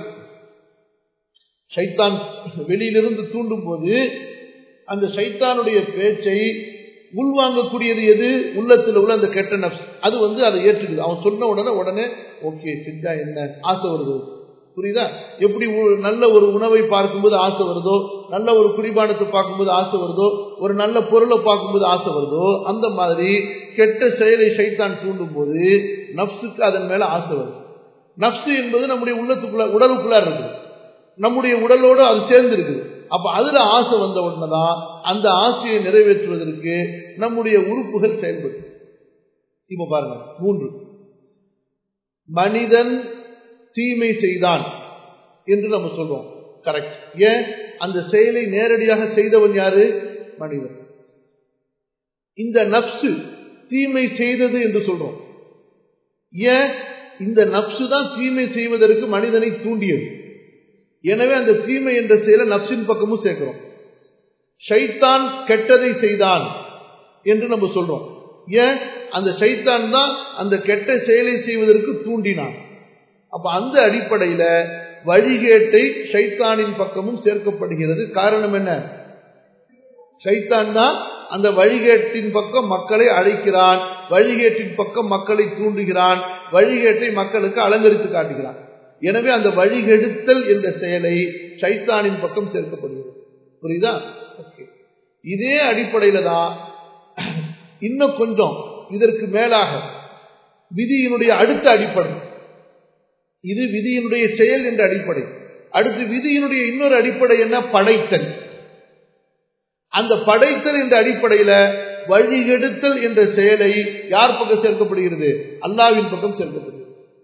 ஷைத்தான் வெளியிலிருந்து தூண்டும் போது அந்த சைத்தானுடைய பேச்சை உள்வாங்கக்கூடியது எது உள்ளத்தில் உள்ள அந்த கெட்ட நப்ஸ் அது வந்து அதை ஏற்றுக்குது அவன் சொன்ன உடனே உடனே ஓகே செஞ்சா என்ன ஆசை வருது புரியுதா எப்படி நல்ல ஒரு உணவை பார்க்கும்போது ஆசை வருதோ நல்ல ஒரு குடிபானத்தை பார்க்கும்போது ஆசை வருதோ ஒரு நல்ல பொருளை பார்க்கும்போது ஆசை வருதோ அந்த மாதிரி கெட்ட செயலை சைத்தான் தூண்டும் போது நப்சுக்கு அதன் மேல ஆசை வருது நப்சு என்பது நம்முடைய உள்ளத்துக்குள்ள உடலுக்குள்ள இருக்குது நம்முடைய உடலோடு அது சேர்ந்து இருக்குது அப்ப அதுல ஆசை வந்த உடனேதான் அந்த ஆசையை நிறைவேற்றுவதற்கு நம்முடைய உறுப்புகள் செயல்படும் இப்ப பாருங்க மூன்று மனிதன் தீமை செய்தான் என்று நம்ம சொல்றோம் கரெக்ட் ஏன் அந்த செயலை நேரடியாக செய்தவன் யாரு மனிதன் இந்த நப்சு தீமை செய்தது என்று சொல்றோம் ஏன் இந்த நப்சு தான் தீமை செய்வதற்கு மனிதனை தூண்டியது எனவே அந்த தீமை என்ற செயலை நப்சின் பக்கமும் சேர்க்கிறோம் ஷைத்தான் கெட்டதை செய்தான் என்று நம்ம சொல்றோம் ஏன் அந்த ஷைத்தான் தான் அந்த கெட்ட செயலை செய்வதற்கு தூண்டினான் அப்ப அந்த அடிப்படையில வழிகேட்டை ஷைத்தானின் பக்கமும் சேர்க்கப்படுகிறது காரணம் என்ன ஷைத்தான் தான் அந்த வழிகேட்டின் பக்கம் மக்களை அழைக்கிறான் வழிகேட்டின் பக்கம் மக்களை தூண்டுகிறான் வழிகேட்டை மக்களுக்கு அலங்கரித்து காட்டுகிறான் எனவே அந்த வழிகெடுத்தல் என்ற செயலை சைத்தானின் பக்கம் சேர்க்கப்படுகிறது புரியுதா இதே அடிப்படையில தான் இன்னும் கொஞ்சம் இதற்கு மேலாக விதியினுடைய அடுத்த அடிப்படை இது விதியினுடைய செயல் என்ற அடிப்படை அடுத்து விதியினுடைய இன்னொரு அடிப்படை என்ன படைத்தல் அந்த படைத்தல் என்ற அடிப்படையில வழிகெடுத்தல் என்ற செயலை யார் பக்கம் சேர்க்கப்படுகிறது அல்லாவின் பக்கம் சேர்க்கப்படுகிறது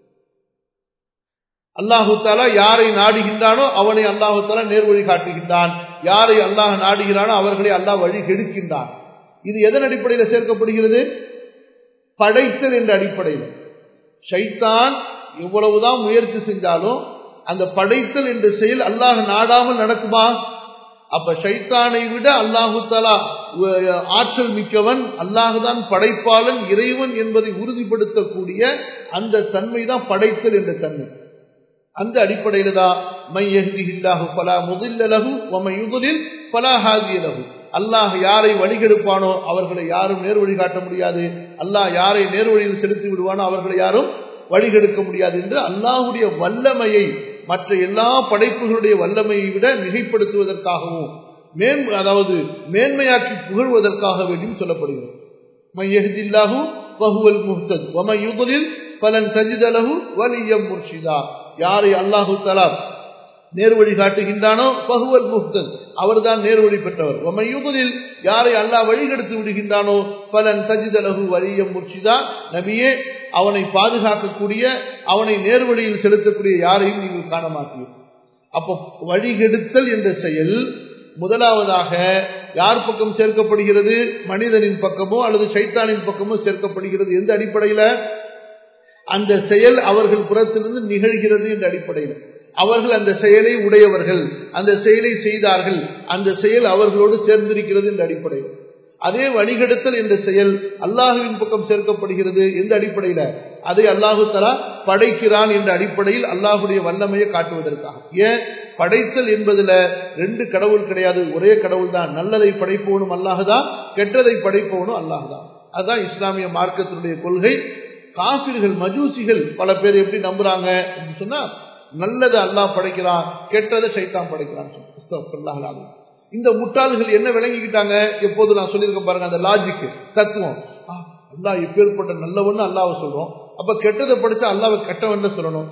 அல்லாஹு தாலா யாரை நாடுகின்றானோ அவனை அல்லாஹு தாலா நேர்வழி காட்டுகின்றான் யாரை அல்லாஹ் நாடுகிறானோ அவர்களை அல்லாஹ் வழி கெடுக்கின்றான் இது எதன் அடிப்படையில் சேர்க்கப்படுகிறது படைத்தல் என்ற அடிப்படையில் ஷைத்தான் எவ்வளவுதான் முயற்சி செஞ்சாலும் அந்த படைத்தல் என்ற செயல் அல்லாஹ் நாடாமல் நடக்குமா அப்ப ஷைத்தானை விட அல்லாஹு தலா ஆற்றல் மிக்கவன் அல்லாஹுதான் படைப்பாளன் இறைவன் என்பதை உறுதிப்படுத்தக்கூடிய அந்த தன்மை தான் படைத்தல் என்ற தன்மை அந்த அடிப்படையில தான் மையஹில்லாஹு பலா முதல்லலகு ஒமையுதலில் பலா ஹாதியலகு அல்லாஹ் யாரை வழிகெடுப்பானோ அவர்களை யாரும் நேர்வழி காட்ட முடியாது அல்லாஹ் யாரை நேர்வழியில் செலுத்தி விடுவானோ அவர்களை யாரும் வழிகெடுக்க முடியாது என்று அல்லாஹுடைய வல்லமையை மற்ற எல்லா படைப்புகளுடைய வல்லமையை விட மிகைப்படுத்துவதற்காகவும் மேன் அதாவது மேன்மையாக்கி புகழ்வதற்காக வேண்டியும் சொல்லப்படுகிறது மையஹில்லாஹு வஹுவல் முஹ்தத் வமையுதலில் பலன் தஜிதலகு வலியம் முர்ஷிதா யாரை அல்லாஹு தலா நேர்வழி காட்டுகின்றானோ பகுவல் முஹ்தன் அவர்தான் நேர்வழி பெற்றவர் ஒமையுதலில் யாரை அல்லாஹ் வழிகெடுத்து விடுகின்றானோ பலன் தஜிதலகு வலியம் முர்ஷிதா நபியே அவனை பாதுகாக்கக்கூடிய அவனை நேர்வழியில் செலுத்தக்கூடிய யாரையும் நீங்கள் காண மாட்டீர்கள் அப்போ வழிகெடுத்தல் என்ற செயல் முதலாவதாக யார் பக்கம் சேர்க்கப்படுகிறது மனிதனின் பக்கமோ அல்லது சைத்தானின் பக்கமோ சேர்க்கப்படுகிறது எந்த அடிப்படையில அந்த செயல் அவர்கள் புறத்திலிருந்து நிகழ்கிறது என்ற அடிப்படையில் அவர்கள் அந்த செயலை உடையவர்கள் அந்த செயலை செய்தார்கள் அந்த செயல் அவர்களோடு சேர்ந்திருக்கிறது என்ற அடிப்படையில் அதே வழிகெடுத்தல் என்ற செயல் அல்லாஹுவின் பக்கம் சேர்க்கப்படுகிறது எந்த அடிப்படையில அதை அல்லாஹு தலா படைக்கிறான் என்ற அடிப்படையில் அல்லாஹுடைய வல்லமையை காட்டுவதற்காக ஏன் படைத்தல் என்பதுல ரெண்டு கடவுள் கிடையாது ஒரே கடவுள் தான் நல்லதை படைப்பவனும் அல்லாஹுதான் கெட்டதை படைப்பவனும் அல்லாஹுதான் அதுதான் இஸ்லாமிய மார்க்கத்தினுடைய கொள்கை காபிர்கள் மஜூசிகள் பல பேர் எப்படி நம்புறாங்க அப்படின்னு சொன்னா நல்லதை அல்லாஹ் படைக்கிறான் கெட்டதை சைத்தான் படைக்கிறான் இந்த முட்டாள்கள் என்ன விளங்கிக்கிட்டாங்க எப்போது நான் சொல்லியிருக்கேன் பாருங்க அந்த லாஜிக் தத்துவம் அல்லாஹ் எப்பேற்பட்ட நல்லவன்னு அல்லாவை சொல்றோம் அப்ப கெட்டதை படிச்சா அல்லாவை கெட்டவன் சொல்லணும்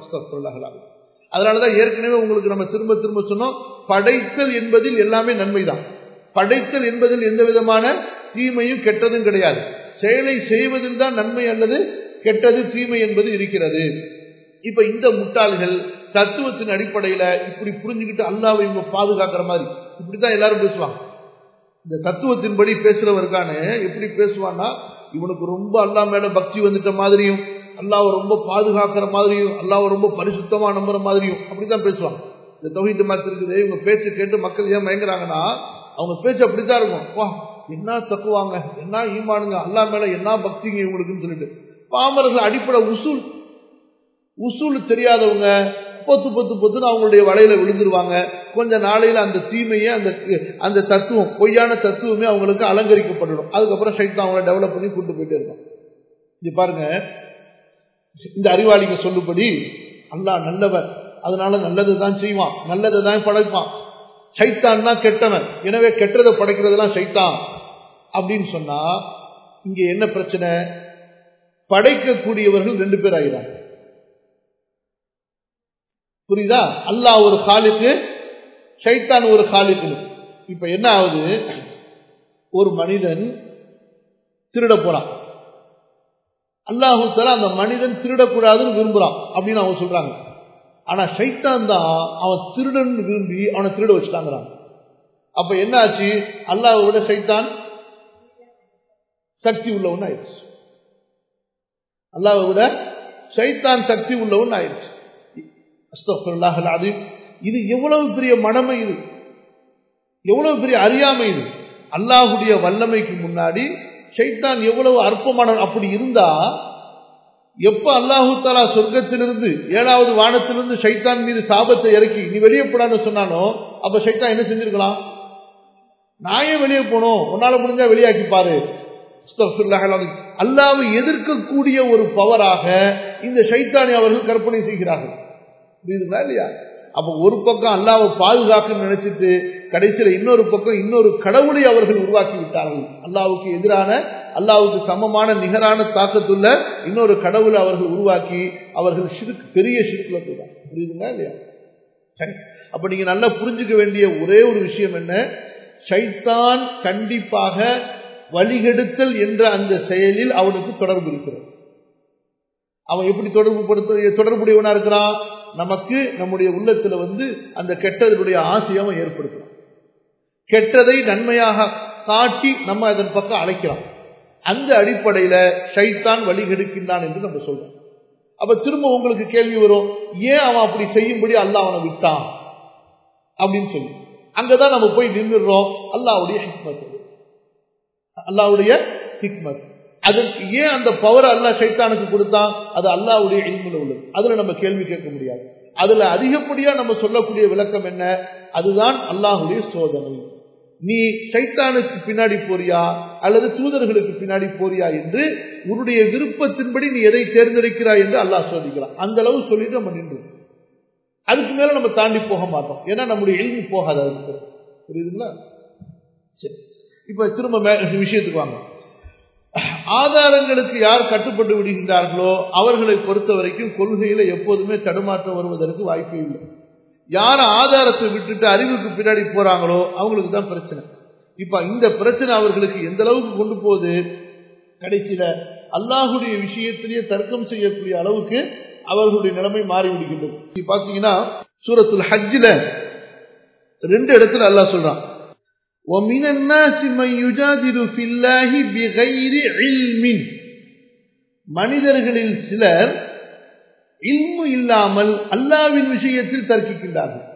அதனாலதான் ஏற்கனவே உங்களுக்கு நம்ம திரும்ப திரும்ப சொன்னோம் படைத்தல் என்பதில் எல்லாமே நன்மைதான் படைத்தல் என்பதில் எந்த விதமான தீமையும் கெட்டதும் கிடையாது செயலை செய்வதில் தான் நன்மை அல்லது கெட்டது தீமை என்பது இருக்கிறது இப்ப இந்த முட்டாள்கள் தத்துவத்தின் அடிப்படையில இப்படி புரிஞ்சுக்கிட்டு அல்லாவை இவங்க பாதுகாக்கிற மாதிரி இப்படித்தான் எல்லாரும் பேசுவாங்க இந்த தத்துவத்தின்படி பேசுறவருக்கான எப்படி பேசுவான்னா இவனுக்கு ரொம்ப அல்லா மேல பக்தி வந்துட்ட மாதிரியும் அல்லாவை ரொம்ப பாதுகாக்கிற மாதிரியும் அல்லாவை ரொம்ப பரிசுத்தமா நம்புற மாதிரியும் அப்படித்தான் பேசுவாங்க இந்த தொகுதி மாத்து இருக்குது இவங்க பேச்சு கேட்டு மக்கள் ஏன் மயங்குறாங்கன்னா அவங்க பேச்சு அப்படித்தான் இருக்கும் வா என்ன தக்குவாங்க என்ன ஈமானுங்க அல்லா மேல என்ன பக்திங்க இவங்களுக்குன்னு சொல்லிட்டு பாமர்கள் அடிப்படை உசூல் உசூல் தெரியாதவங்க பொத்து பொத்து பொத்துன்னு அவங்களுடைய வலையில விழுந்துருவாங்க கொஞ்ச நாளையில அந்த தீமையே அந்த அந்த தத்துவம் பொய்யான தத்துவமே அவங்களுக்கு அலங்கரிக்கப்பட்டுடும் அதுக்கப்புறம் சைத்தான் அவங்கள டெவலப் பண்ணி கூட்டு போயிட்டே இருக்கும் இது பாருங்க இந்த அறிவாளிங்க சொல்லுபடி அல்லாஹ் நல்லவன் அதனால நல்லது தான் செய்வான் நல்லதை தான் படைப்பான் சைத்தான் தான் கெட்டவன் எனவே கெட்டதை படைக்கிறதெல்லாம் சைத்தான் அப்படின்னு சொன்னா இங்க என்ன பிரச்சனை படைக்கக்கூடியவர்கள் ரெண்டு பேர் ஆகிறாங்க புரியுதா அல்லாஹ் ஒரு காலுக்கு சைத்தான் ஒரு காலுக்கு இப்ப என்ன ஆகுது ஒரு மனிதன் திருட போறான் அல்லாஹூ தலா அந்த மனிதன் திருடக்கூடாதுன்னு விரும்புறான் அப்படின்னு அவங்க சொல்றாங்க ஆனா சைத்தான் தான் அவன் திருடன் விரும்பி அவனை திருட வச்சுட்டாங்கிறான் அப்ப என்ன ஆச்சு அல்லாஹ் விட சைத்தான் சக்தி உள்ளவன் ஆயிடுச்சு அல்லாஹ் விட சைத்தான் சக்தி உள்ளவன் ஆயிடுச்சு இது எவ்வளவு பெரிய மனமை இது எவ்வளவு பெரிய அறியாமை இது அல்லாஹுடைய வல்லமைக்கு முன்னாடி ஷைத்தான் எவ்வளவு அற்பமான அப்படி இருந்தா எப்ப அல்லாஹு தாலா சொர்க்கத்திலிருந்து ஏழாவது வானத்திலிருந்து ஷைத்தான் மீது சாபத்தை இறக்கி நீ வெளியே போடான்னு சொன்னானோ அப்ப ஷைத்தான் என்ன செஞ்சிருக்கலாம் நான் ஏன் வெளியே போனோம் உன்னால முடிஞ்சா வெளியாக்கி பாரு அல்லாவை எதிர்க்கக்கூடிய ஒரு பவராக இந்த சைத்தானி அவர்கள் கற்பனை செய்கிறார்கள் புரியுதுங்களா இல்லையா அப்ப ஒரு பக்கம் அல்லாவை பாதுகாக்க நினைச்சிட்டு கடைசியில இன்னொரு பக்கம் இன்னொரு கடவுளை அவர்கள் உருவாக்கி விட்டார்கள் அல்லாவுக்கு எதிரான அல்லாவுக்கு சமமான நிகரான தாக்கத்துள்ள இன்னொரு கடவுளை அவர்கள் உருவாக்கி அவர்கள் சிறுக்கு பெரிய சிறுக்குல போயிடாங்க புரியுதுங்களா இல்லையா சரி அப்ப நீங்க நல்லா புரிஞ்சுக்க வேண்டிய ஒரே ஒரு விஷயம் என்ன சைத்தான் கண்டிப்பாக வழிகெடுத்தல் என்ற அந்த செயலில் அவனுக்கு தொடர்பு இருக்கிறது அவன் எப்படி தொடர்பு படுத்த தொடர்புடையவனா இருக்கிறான் நமக்கு நம்முடைய உள்ளத்துல வந்து அந்த கெட்டதனுடைய ஆசையை அவன் ஏற்படுத்துறான் கெட்டதை நன்மையாக காட்டி நம்ம அதன் பக்கம் அழைக்கிறோம் அந்த அடிப்படையில ஷைத்தான் வழிகெடுக்கின்றான் என்று நம்ம சொல்றோம் அப்ப திரும்ப உங்களுக்கு கேள்வி வரும் ஏன் அவன் அப்படி செய்யும்படி அல்ல அவனை விட்டான் அப்படின்னு சொல்லி அங்கதான் நம்ம போய் நின்றுடுறோம் அல்லாவுடைய ஹிக்மத் அல்லாவுடைய ஹிக்மத் அதற்கு ஏன் அந்த பவர் அல்லா சைத்தானுக்கு கொடுத்தான் அது அல்லாவுடைய இல்முல உள்ளது அதுல நம்ம கேள்வி கேட்க முடியாது அதுல அதிகப்படியா நம்ம சொல்லக்கூடிய விளக்கம் என்ன அதுதான் அல்லாஹுடைய சோதனை நீ சைத்தானுக்கு பின்னாடி போறியா அல்லது தூதர்களுக்கு பின்னாடி போறியா என்று உன்னுடைய விருப்பத்தின்படி நீ எதை தேர்ந்தெடுக்கிறாய் என்று அல்லாஹ் சோதிக்கிறான் அந்த அளவு சொல்லிட்டு நம்ம நின்று அதுக்கு மேல நம்ம தாண்டி போக மாட்டோம் ஏன்னா நம்முடைய எழுதி போகாது அதுக்கு புரியுதுங்களா சரி இப்ப திரும்ப விஷயத்துக்கு வாங்க ஆதாரங்களுக்கு யார் கட்டுப்பட்டு விடுகின்றார்களோ அவர்களை பொறுத்த வரைக்கும் கொள்கையில எப்போதுமே தடுமாற்றம் வருவதற்கு வாய்ப்பு இல்லை யார் ஆதாரத்தை விட்டுட்டு அறிவுக்கு பின்னாடி போறாங்களோ அவங்களுக்கு தான் பிரச்சனை இப்ப இந்த பிரச்சனை அவர்களுக்கு எந்த அளவுக்கு கொண்டு போகுது கடைசியில அல்லாஹுடைய விஷயத்திலேயே தர்க்கம் செய்யக்கூடிய அளவுக்கு அவர்களுடைய நிலைமை மாறி விடுகின்றது பாத்தீங்கன்னா சூரத்துல் ஹஜ்ஜில ரெண்டு இடத்துல அல்லாஹ் சொல்றான் ومن الناس من يجادل في الله بغير علم மனிதர்களில் சிலர் இல்மு இல்லாமல் அல்லாவின் விஷயத்தில் தர்க்கிக்கின்றார்கள்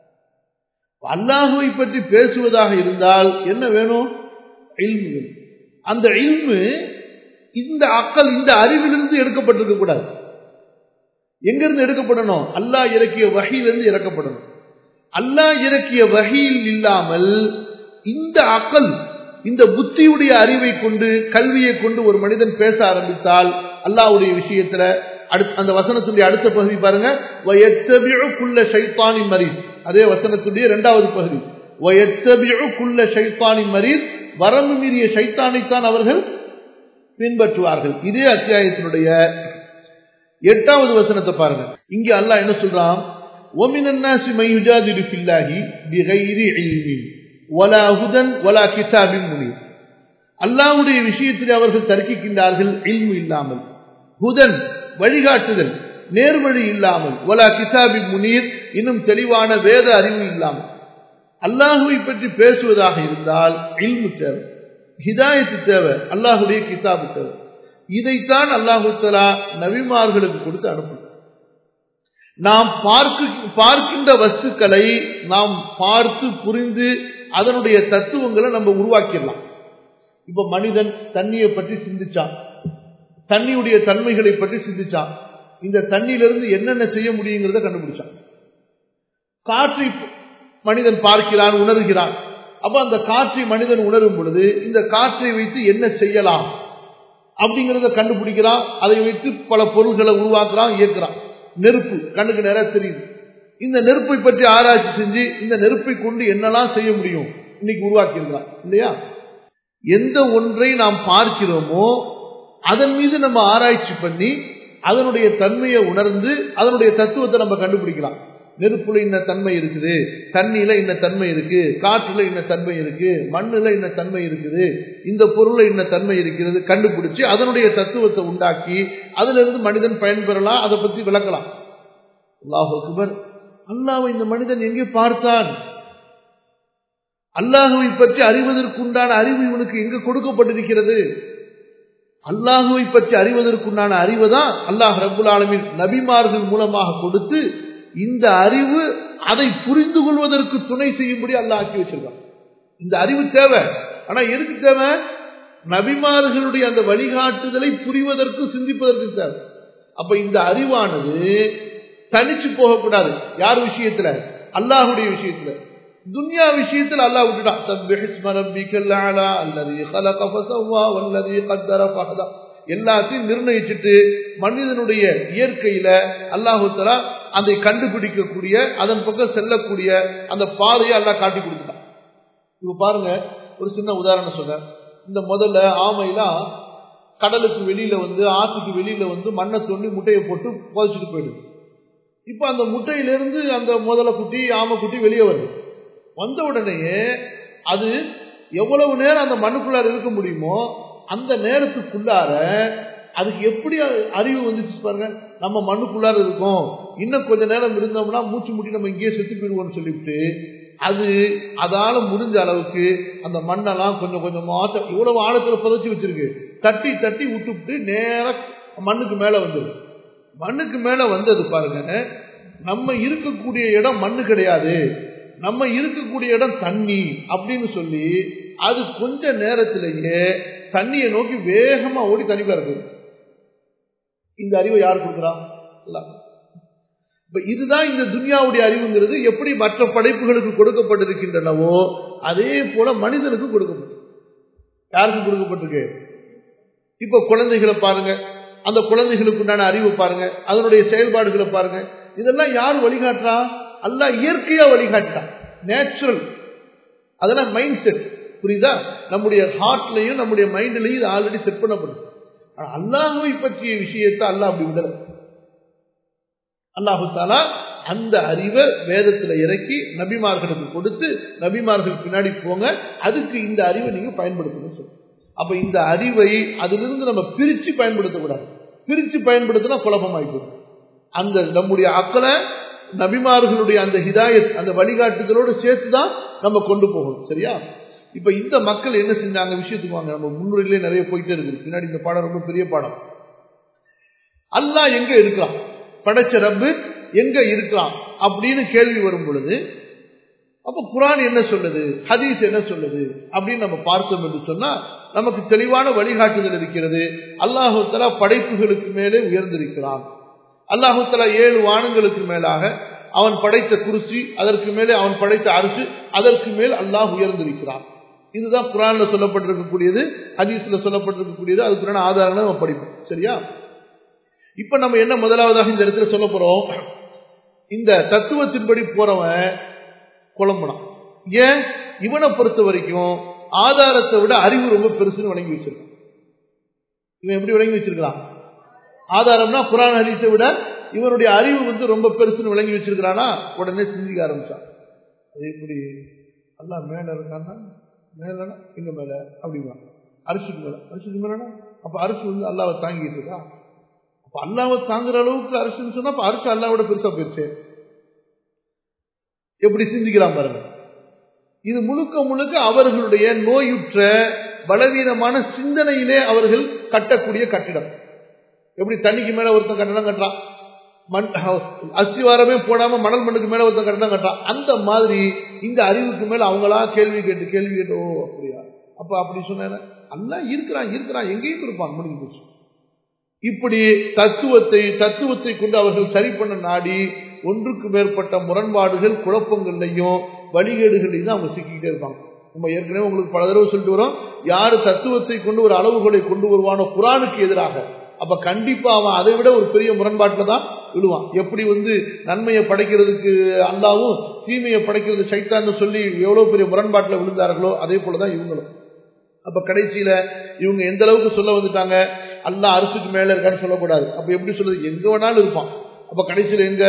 அல்லாஹுவை பற்றி பேசுவதாக இருந்தால் என்ன வேணும் இல்மு வேணும் அந்த இல்மு இந்த அக்கல் இந்த அறிவிலிருந்து எடுக்கப்பட்டிருக்க கூடாது எங்கிருந்து எடுக்கப்படணும் அல்லாஹ் இறக்கிய வகையிலிருந்து இறக்கப்படணும் அல்லாஹ் இறக்கிய வகையில் இல்லாமல் இந்த அக்கல் இந்த புத்தியுடைய அறிவை கொண்டு கல்வியை கொண்டு ஒரு மனிதன் பேச ஆரம்பித்தால் அல்லாவுடைய விஷயத்துல அந்த வசனத்துடைய அடுத்த பகுதி பாருங்க குள்ள சைத்தானின் மரீத் அதே வசனத்துடைய இரண்டாவது பகுதி குள்ள சைத்தானின் மரீத் வரம்பு மீறிய சைத்தானைத்தான் அவர்கள் பின்பற்றுவார்கள் இதே அத்தியாயத்தினுடைய எட்டாவது வசனத்தை பாருங்க இங்க அல்லாஹ் என்ன சொல்றான் ومن الناس من يجادل في الله بغير علم ولا هدى ولا كتاب منير அல்லாஹ்வுடைய விஷயத்தில் அவர்கள் தர்க்கிக்கின்றார்கள் இல்மு இல்லாமல் ஹுதன் வழிகாட்டுதல் நேர்வழி இல்லாமல் வலா கிதாபி முனீர் இன்னும் தெளிவான வேத அறிவு இல்லாமல் அல்லாஹுவை பற்றி பேசுவதாக இருந்தால் இல்மு தேவை ஹிதாயத்து தேவை அல்லாஹுடைய கிதாபு தேவை இதைத்தான் அல்லாஹு தலா நபிமார்களுக்கு கொடுத்து அனுப்பும் நாம் பார்க்க பார்க்கின்ற வஸ்துக்களை நாம் பார்த்து புரிந்து அதனுடைய தத்துவங்களை நம்ம உருவாக்கிடலாம் இப்ப மனிதன் தண்ணியை பற்றி சிந்திச்சான் தண்ணியுடைய தன்மைகளை பற்றி சிந்திச்சான் இந்த தண்ணியிலிருந்து என்னென்ன செய்ய முடியுங்கிறத கண்டுபிடிச்சான் காற்றை மனிதன் பார்க்கிறான் உணர்கிறான் அப்ப அந்த காற்றை மனிதன் உணரும் பொழுது இந்த காற்றை வைத்து என்ன செய்யலாம் அப்படிங்கிறத கண்டுபிடிக்கிறான் அதை வைத்து பல பொருள்களை உருவாக்குறான் இயக்குறான் நெருப்பு கண்ணுக்கு நேரம் தெரியுது இந்த நெருப்பை பற்றி ஆராய்ச்சி செஞ்சு இந்த நெருப்பை கொண்டு என்னெல்லாம் செய்ய முடியும் இன்னைக்கு உருவாக்கி இருக்கிறான் இல்லையா எந்த ஒன்றை நாம் பார்க்கிறோமோ அதன் மீது நம்ம ஆராய்ச்சி பண்ணி அதனுடைய தன்மையை உணர்ந்து அதனுடைய தத்துவத்தை நம்ம கண்டுபிடிக்கலாம் நெருப்புல இன்ன தன்மை இருக்குது தண்ணியில இன்ன தன்மை இருக்கு காற்றுல இன்ன தன்மை இருக்கு மண்ணுல இன்ன தன்மை இருக்குது இந்த பொருள்ல இன்ன தன்மை இருக்கிறது கண்டுபிடிச்சு அதனுடைய தத்துவத்தை உண்டாக்கி அதுல இருந்து மனிதன் பயன்பெறலாம் அதை பத்தி விளக்கலாம் அல்லாஹ் அக்பர் அல்லாஹ் இந்த மனிதன் எங்கே பார்த்தான் அல்லாஹுவை பற்றி அறிவதற்குண்டான அறிவு இவனுக்கு எங்க கொடுக்கப்பட்டிருக்கிறது அல்லாஹுவை பற்றி அறிவதற்குண்டான அறிவு தான் அல்லாஹ் ரபுல் ஆலமின் நபிமார்கள் மூலமாக கொடுத்து இந்த அறிவு அதை புரிந்து கொள்வதற்கு துணை செய்யும்படி அல்லாஹ் ஆக்கி வச்சிருக்கான் இந்த அறிவு தேவை ஆனா எதுக்கு தேவை நபிமார்களுடைய அந்த வழிகாட்டுதலை புரிவதற்கு சிந்திப்பதற்கு தேவை அப்ப இந்த அறிவானது தனிச்சு போகக்கூடாது யார் விஷயத்துல அல்லாஹுடைய விஷயத்துல துன்யா விஷயத்தில் அல்லாஹ் விட்டுட்டான் சப்பிஹிஸ்ம ரப்பிக்கல் அலா அல்லதி خلق فسوى والذي قدر فهدى எல்லாத்தையும் நிர்ணயிச்சுட்டு மனிதனுடைய இயற்கையில அல்லாஹு தலா அதை கண்டுபிடிக்கக்கூடிய அதன் பக்கம் செல்லக்கூடிய அந்த பாதையை அல்லாஹ் காட்டி கொடுத்துட்டான் இப்ப பாருங்க ஒரு சின்ன உதாரணம் சொல்ற இந்த முதல்ல ஆமைலாம் கடலுக்கு வெளியில வந்து ஆத்துக்கு வெளியில வந்து மண்ணை தோண்டி முட்டையை போட்டு புதைச்சிட்டு போயிடுது இப்ப அந்த முட்டையிலிருந்து அந்த முதல குட்டி ஆமை குட்டி வெளியே வருது வந்த உடனேயே அது எவ்வளவு நேரம் அந்த மண்ணுக்குள்ளார இருக்க முடியுமோ அந்த நேரத்துக்குள்ளார அதுக்கு எப்படி அறிவு வந்துச்சு பாருங்க நம்ம மண்ணுக்குள்ளார இருக்கோம் இன்னும் கொஞ்ச நேரம் இருந்தோம்னா மூச்சு முட்டி நம்ம இங்கேயே செத்து போயிடுவோம்னு சொல்லிவிட்டு அது அதால முடிஞ்ச அளவுக்கு அந்த மண்ணெல்லாம் கொஞ்சம் கொஞ்சமா இவ்வளவு ஆழத்துல புதைச்சி வச்சிருக்கு தட்டி தட்டி விட்டுவிட்டு நேரம் மண்ணுக்கு மேல வந்துடும் மண்ணுக்கு மேல வந்தது பாருங்க நம்ம இருக்கக்கூடிய இடம் மண்ணு கிடையாது நம்ம இருக்கக்கூடிய இடம் தண்ணி அப்படின்னு சொல்லி அது கொஞ்ச நேரத்திலேயே தண்ணியை நோக்கி வேகமா ஓடி தண்ணிக்குள்ள இருக்கு இந்த அறிவை யார் கொடுக்குறா இதுதான் இந்த துன்யாவுடைய அறிவுங்கிறது எப்படி மற்ற படைப்புகளுக்கு கொடுக்கப்பட்டிருக்கின்றனவோ அதே போல மனிதனுக்கு கொடுக்கப்பட்டு யாருக்கு கொடுக்கப்பட்டிருக்கு இப்ப குழந்தைகளை பாருங்க அந்த குழந்தைகளுக்கு உண்டான அறிவு பாருங்க அதனுடைய செயல்பாடுகளை பாருங்க இதெல்லாம் யார் வழிகாட்டுறா அல்ல இயற்கையா வழிகாட்டான் நேச்சுரல் அதெல்லாம் மைண்ட் செட் புரியுதா நம்முடைய ஹார்ட்லையும் நம்முடைய மைண்ட்லையும் இது ஆல்ரெடி செட் பண்ணப்படுது அல்லாஹுவை பற்றிய விஷயத்தை அல்லாஹ் அப்படி விடல அல்லாஹு தாலா அந்த அறிவை வேதத்துல இறக்கி நபிமார்களுக்கு கொடுத்து நபிமார்கள் பின்னாடி போங்க அதுக்கு இந்த அறிவை நீங்க பயன்படுத்தணும் சொல்லு அப்ப இந்த அறிவை அதிலிருந்து நம்ம பிரிச்சு பயன்படுத்தக்கூடாது பிரிச்சு பயன்படுத்தினா குழப்பமாயிப்போம் அந்த நம்முடைய அக்கலை நபிமார்களுடைய அந்த ஹிதாயத் அந்த வழிகாட்டுதலோடு சேர்த்து தான் நம்ம கொண்டு போகணும் சரியா இப்ப இந்த மக்கள் என்ன செஞ்சாங்க விஷயத்துக்கு வாங்க நம்ம முன்னுரையிலே நிறைய போயிட்டே இருக்குது பின்னாடி இந்த பாடம் ரொம்ப பெரிய பாடம் அல்லாஹ் எங்க இருக்கிறான் படைச்ச ரப்பு எங்க இருக்கிறான் அப்படின்னு கேள்வி வரும் பொழுது அப்ப குரான் என்ன சொல்லுது ஹதீஸ் என்ன சொல்லுது அப்படின்னு நம்ம பார்த்தோம் என்று சொன்னா நமக்கு தெளிவான வழிகாட்டுதல் இருக்கிறது அல்லாஹு தலா படைப்புகளுக்கு மேலே உயர்ந்திருக்கிறான் அல்லாஹு தலா ஏழு வானங்களுக்கு மேலாக அவன் படைத்த குருசி அதற்கு மேலே அவன் படைத்த அரசு அதற்கு மேல் அல்லாஹ் உயர்ந்திருக்கிறான் இதுதான் குரான்ல சொல்லப்பட்டிருக்கக்கூடியது ஹதீஸ்ல சொல்லப்பட்டிருக்கக்கூடியது அதுக்குறான ஆதாரங்களை நம்ம படிப்போம் சரியா இப்ப நம்ம என்ன முதலாவதாக இந்த இடத்துல சொல்ல போறோம் இந்த தத்துவத்தின்படி போறவன் குழம்புனான் ஏன் இவனை பொறுத்த வரைக்கும் ஆதாரத்தை விட அறிவு ரொம்ப பெருசுன்னு வழங்கி வச்சிருக்கான் இவன் எப்படி வழங்கி வச்சிருக்கான் ஆதாரம்னா குரான் ஹதீஸை விட இவனுடைய அறிவு வந்து ரொம்ப பெருசுன்னு விளங்கி வச்சிருக்கிறானா உடனே சிந்திக்க ஆரம்பிச்சான் அது எப்படி அல்லா மேல இருக்கான்னா மேலனா இங்க மேல அப்படிமா அரிசுக்கு மேல அரிசுக்கு மேலனா அப்ப அரசு வந்து அல்லாவை தாங்கிட்டு இருக்கா அப்ப அல்லாவை தாங்குற அளவுக்கு அரசுன்னு சொன்னா அப்ப அரசு அல்லாவோட பெருசா போயிடுச்சு எப்படி சிந்திக்கலாம் பாருங்க இது முழுக்க முழுக்க அவர்களுடைய நோயுற்ற பலவீனமான சிந்தனையிலே அவர்கள் கட்டக்கூடிய கட்டிடம் எப்படி தண்ணிக்கு மேல ஒருத்தன் கட்டடம் கட்டுறான் மண் அஸ்திவாரமே போடாம மணல் மண்ணுக்கு மேல ஒருத்தன் கட்டடம் கட்டுறான் அந்த மாதிரி இந்த அறிவுக்கு மேல அவங்களா கேள்வி கேட்டு கேள்வி கேட்டு ஓ அப்படியா அப்ப அப்படி சொன்ன அல்ல இருக்கிறான் இருக்கிறான் எங்கேயும் இருப்பான் முடிஞ்சு போச்சு இப்படி தத்துவத்தை தத்துவத்தை கொண்டு அவர்கள் சரி பண்ண நாடி ஒன்றுக்கு மேற்பட்ட முரண்பாடுகள் குழப்பங்கள்லையும் வழிகேடுகளையும் தான் அவங்க சிக்கிக்கிட்டே இருப்பாங்க நம்ம ஏற்கனவே உங்களுக்கு பல தடவை சொல்லிட்டு வரோம் யாரு தத்துவத்தை கொண்டு ஒரு அளவுகளை கொண்டு வருவானோ குரானுக்கு எதிராக அப்ப கண்டிப்பா அவன் அதை விட ஒரு பெரிய முரண்பாட்டில் தான் விழுவான் எப்படி வந்து நன்மையை படைக்கிறதுக்கு அல்லாவும் தீமையை படைக்கிறது சைத்தான்னு சொல்லி எவ்வளவு பெரிய முரண்பாட்டில் விழுந்தார்களோ அதே போலதான் இவங்களும் அப்ப கடைசியில இவங்க எந்த அளவுக்கு சொல்ல வந்துட்டாங்க அல்லா அரசுக்கு மேல இருக்கான்னு சொல்லக்கூடாது அப்ப எப்படி சொல்றது எங்க வேணாலும் இருப்பான் அப்ப கடைசியில எங்க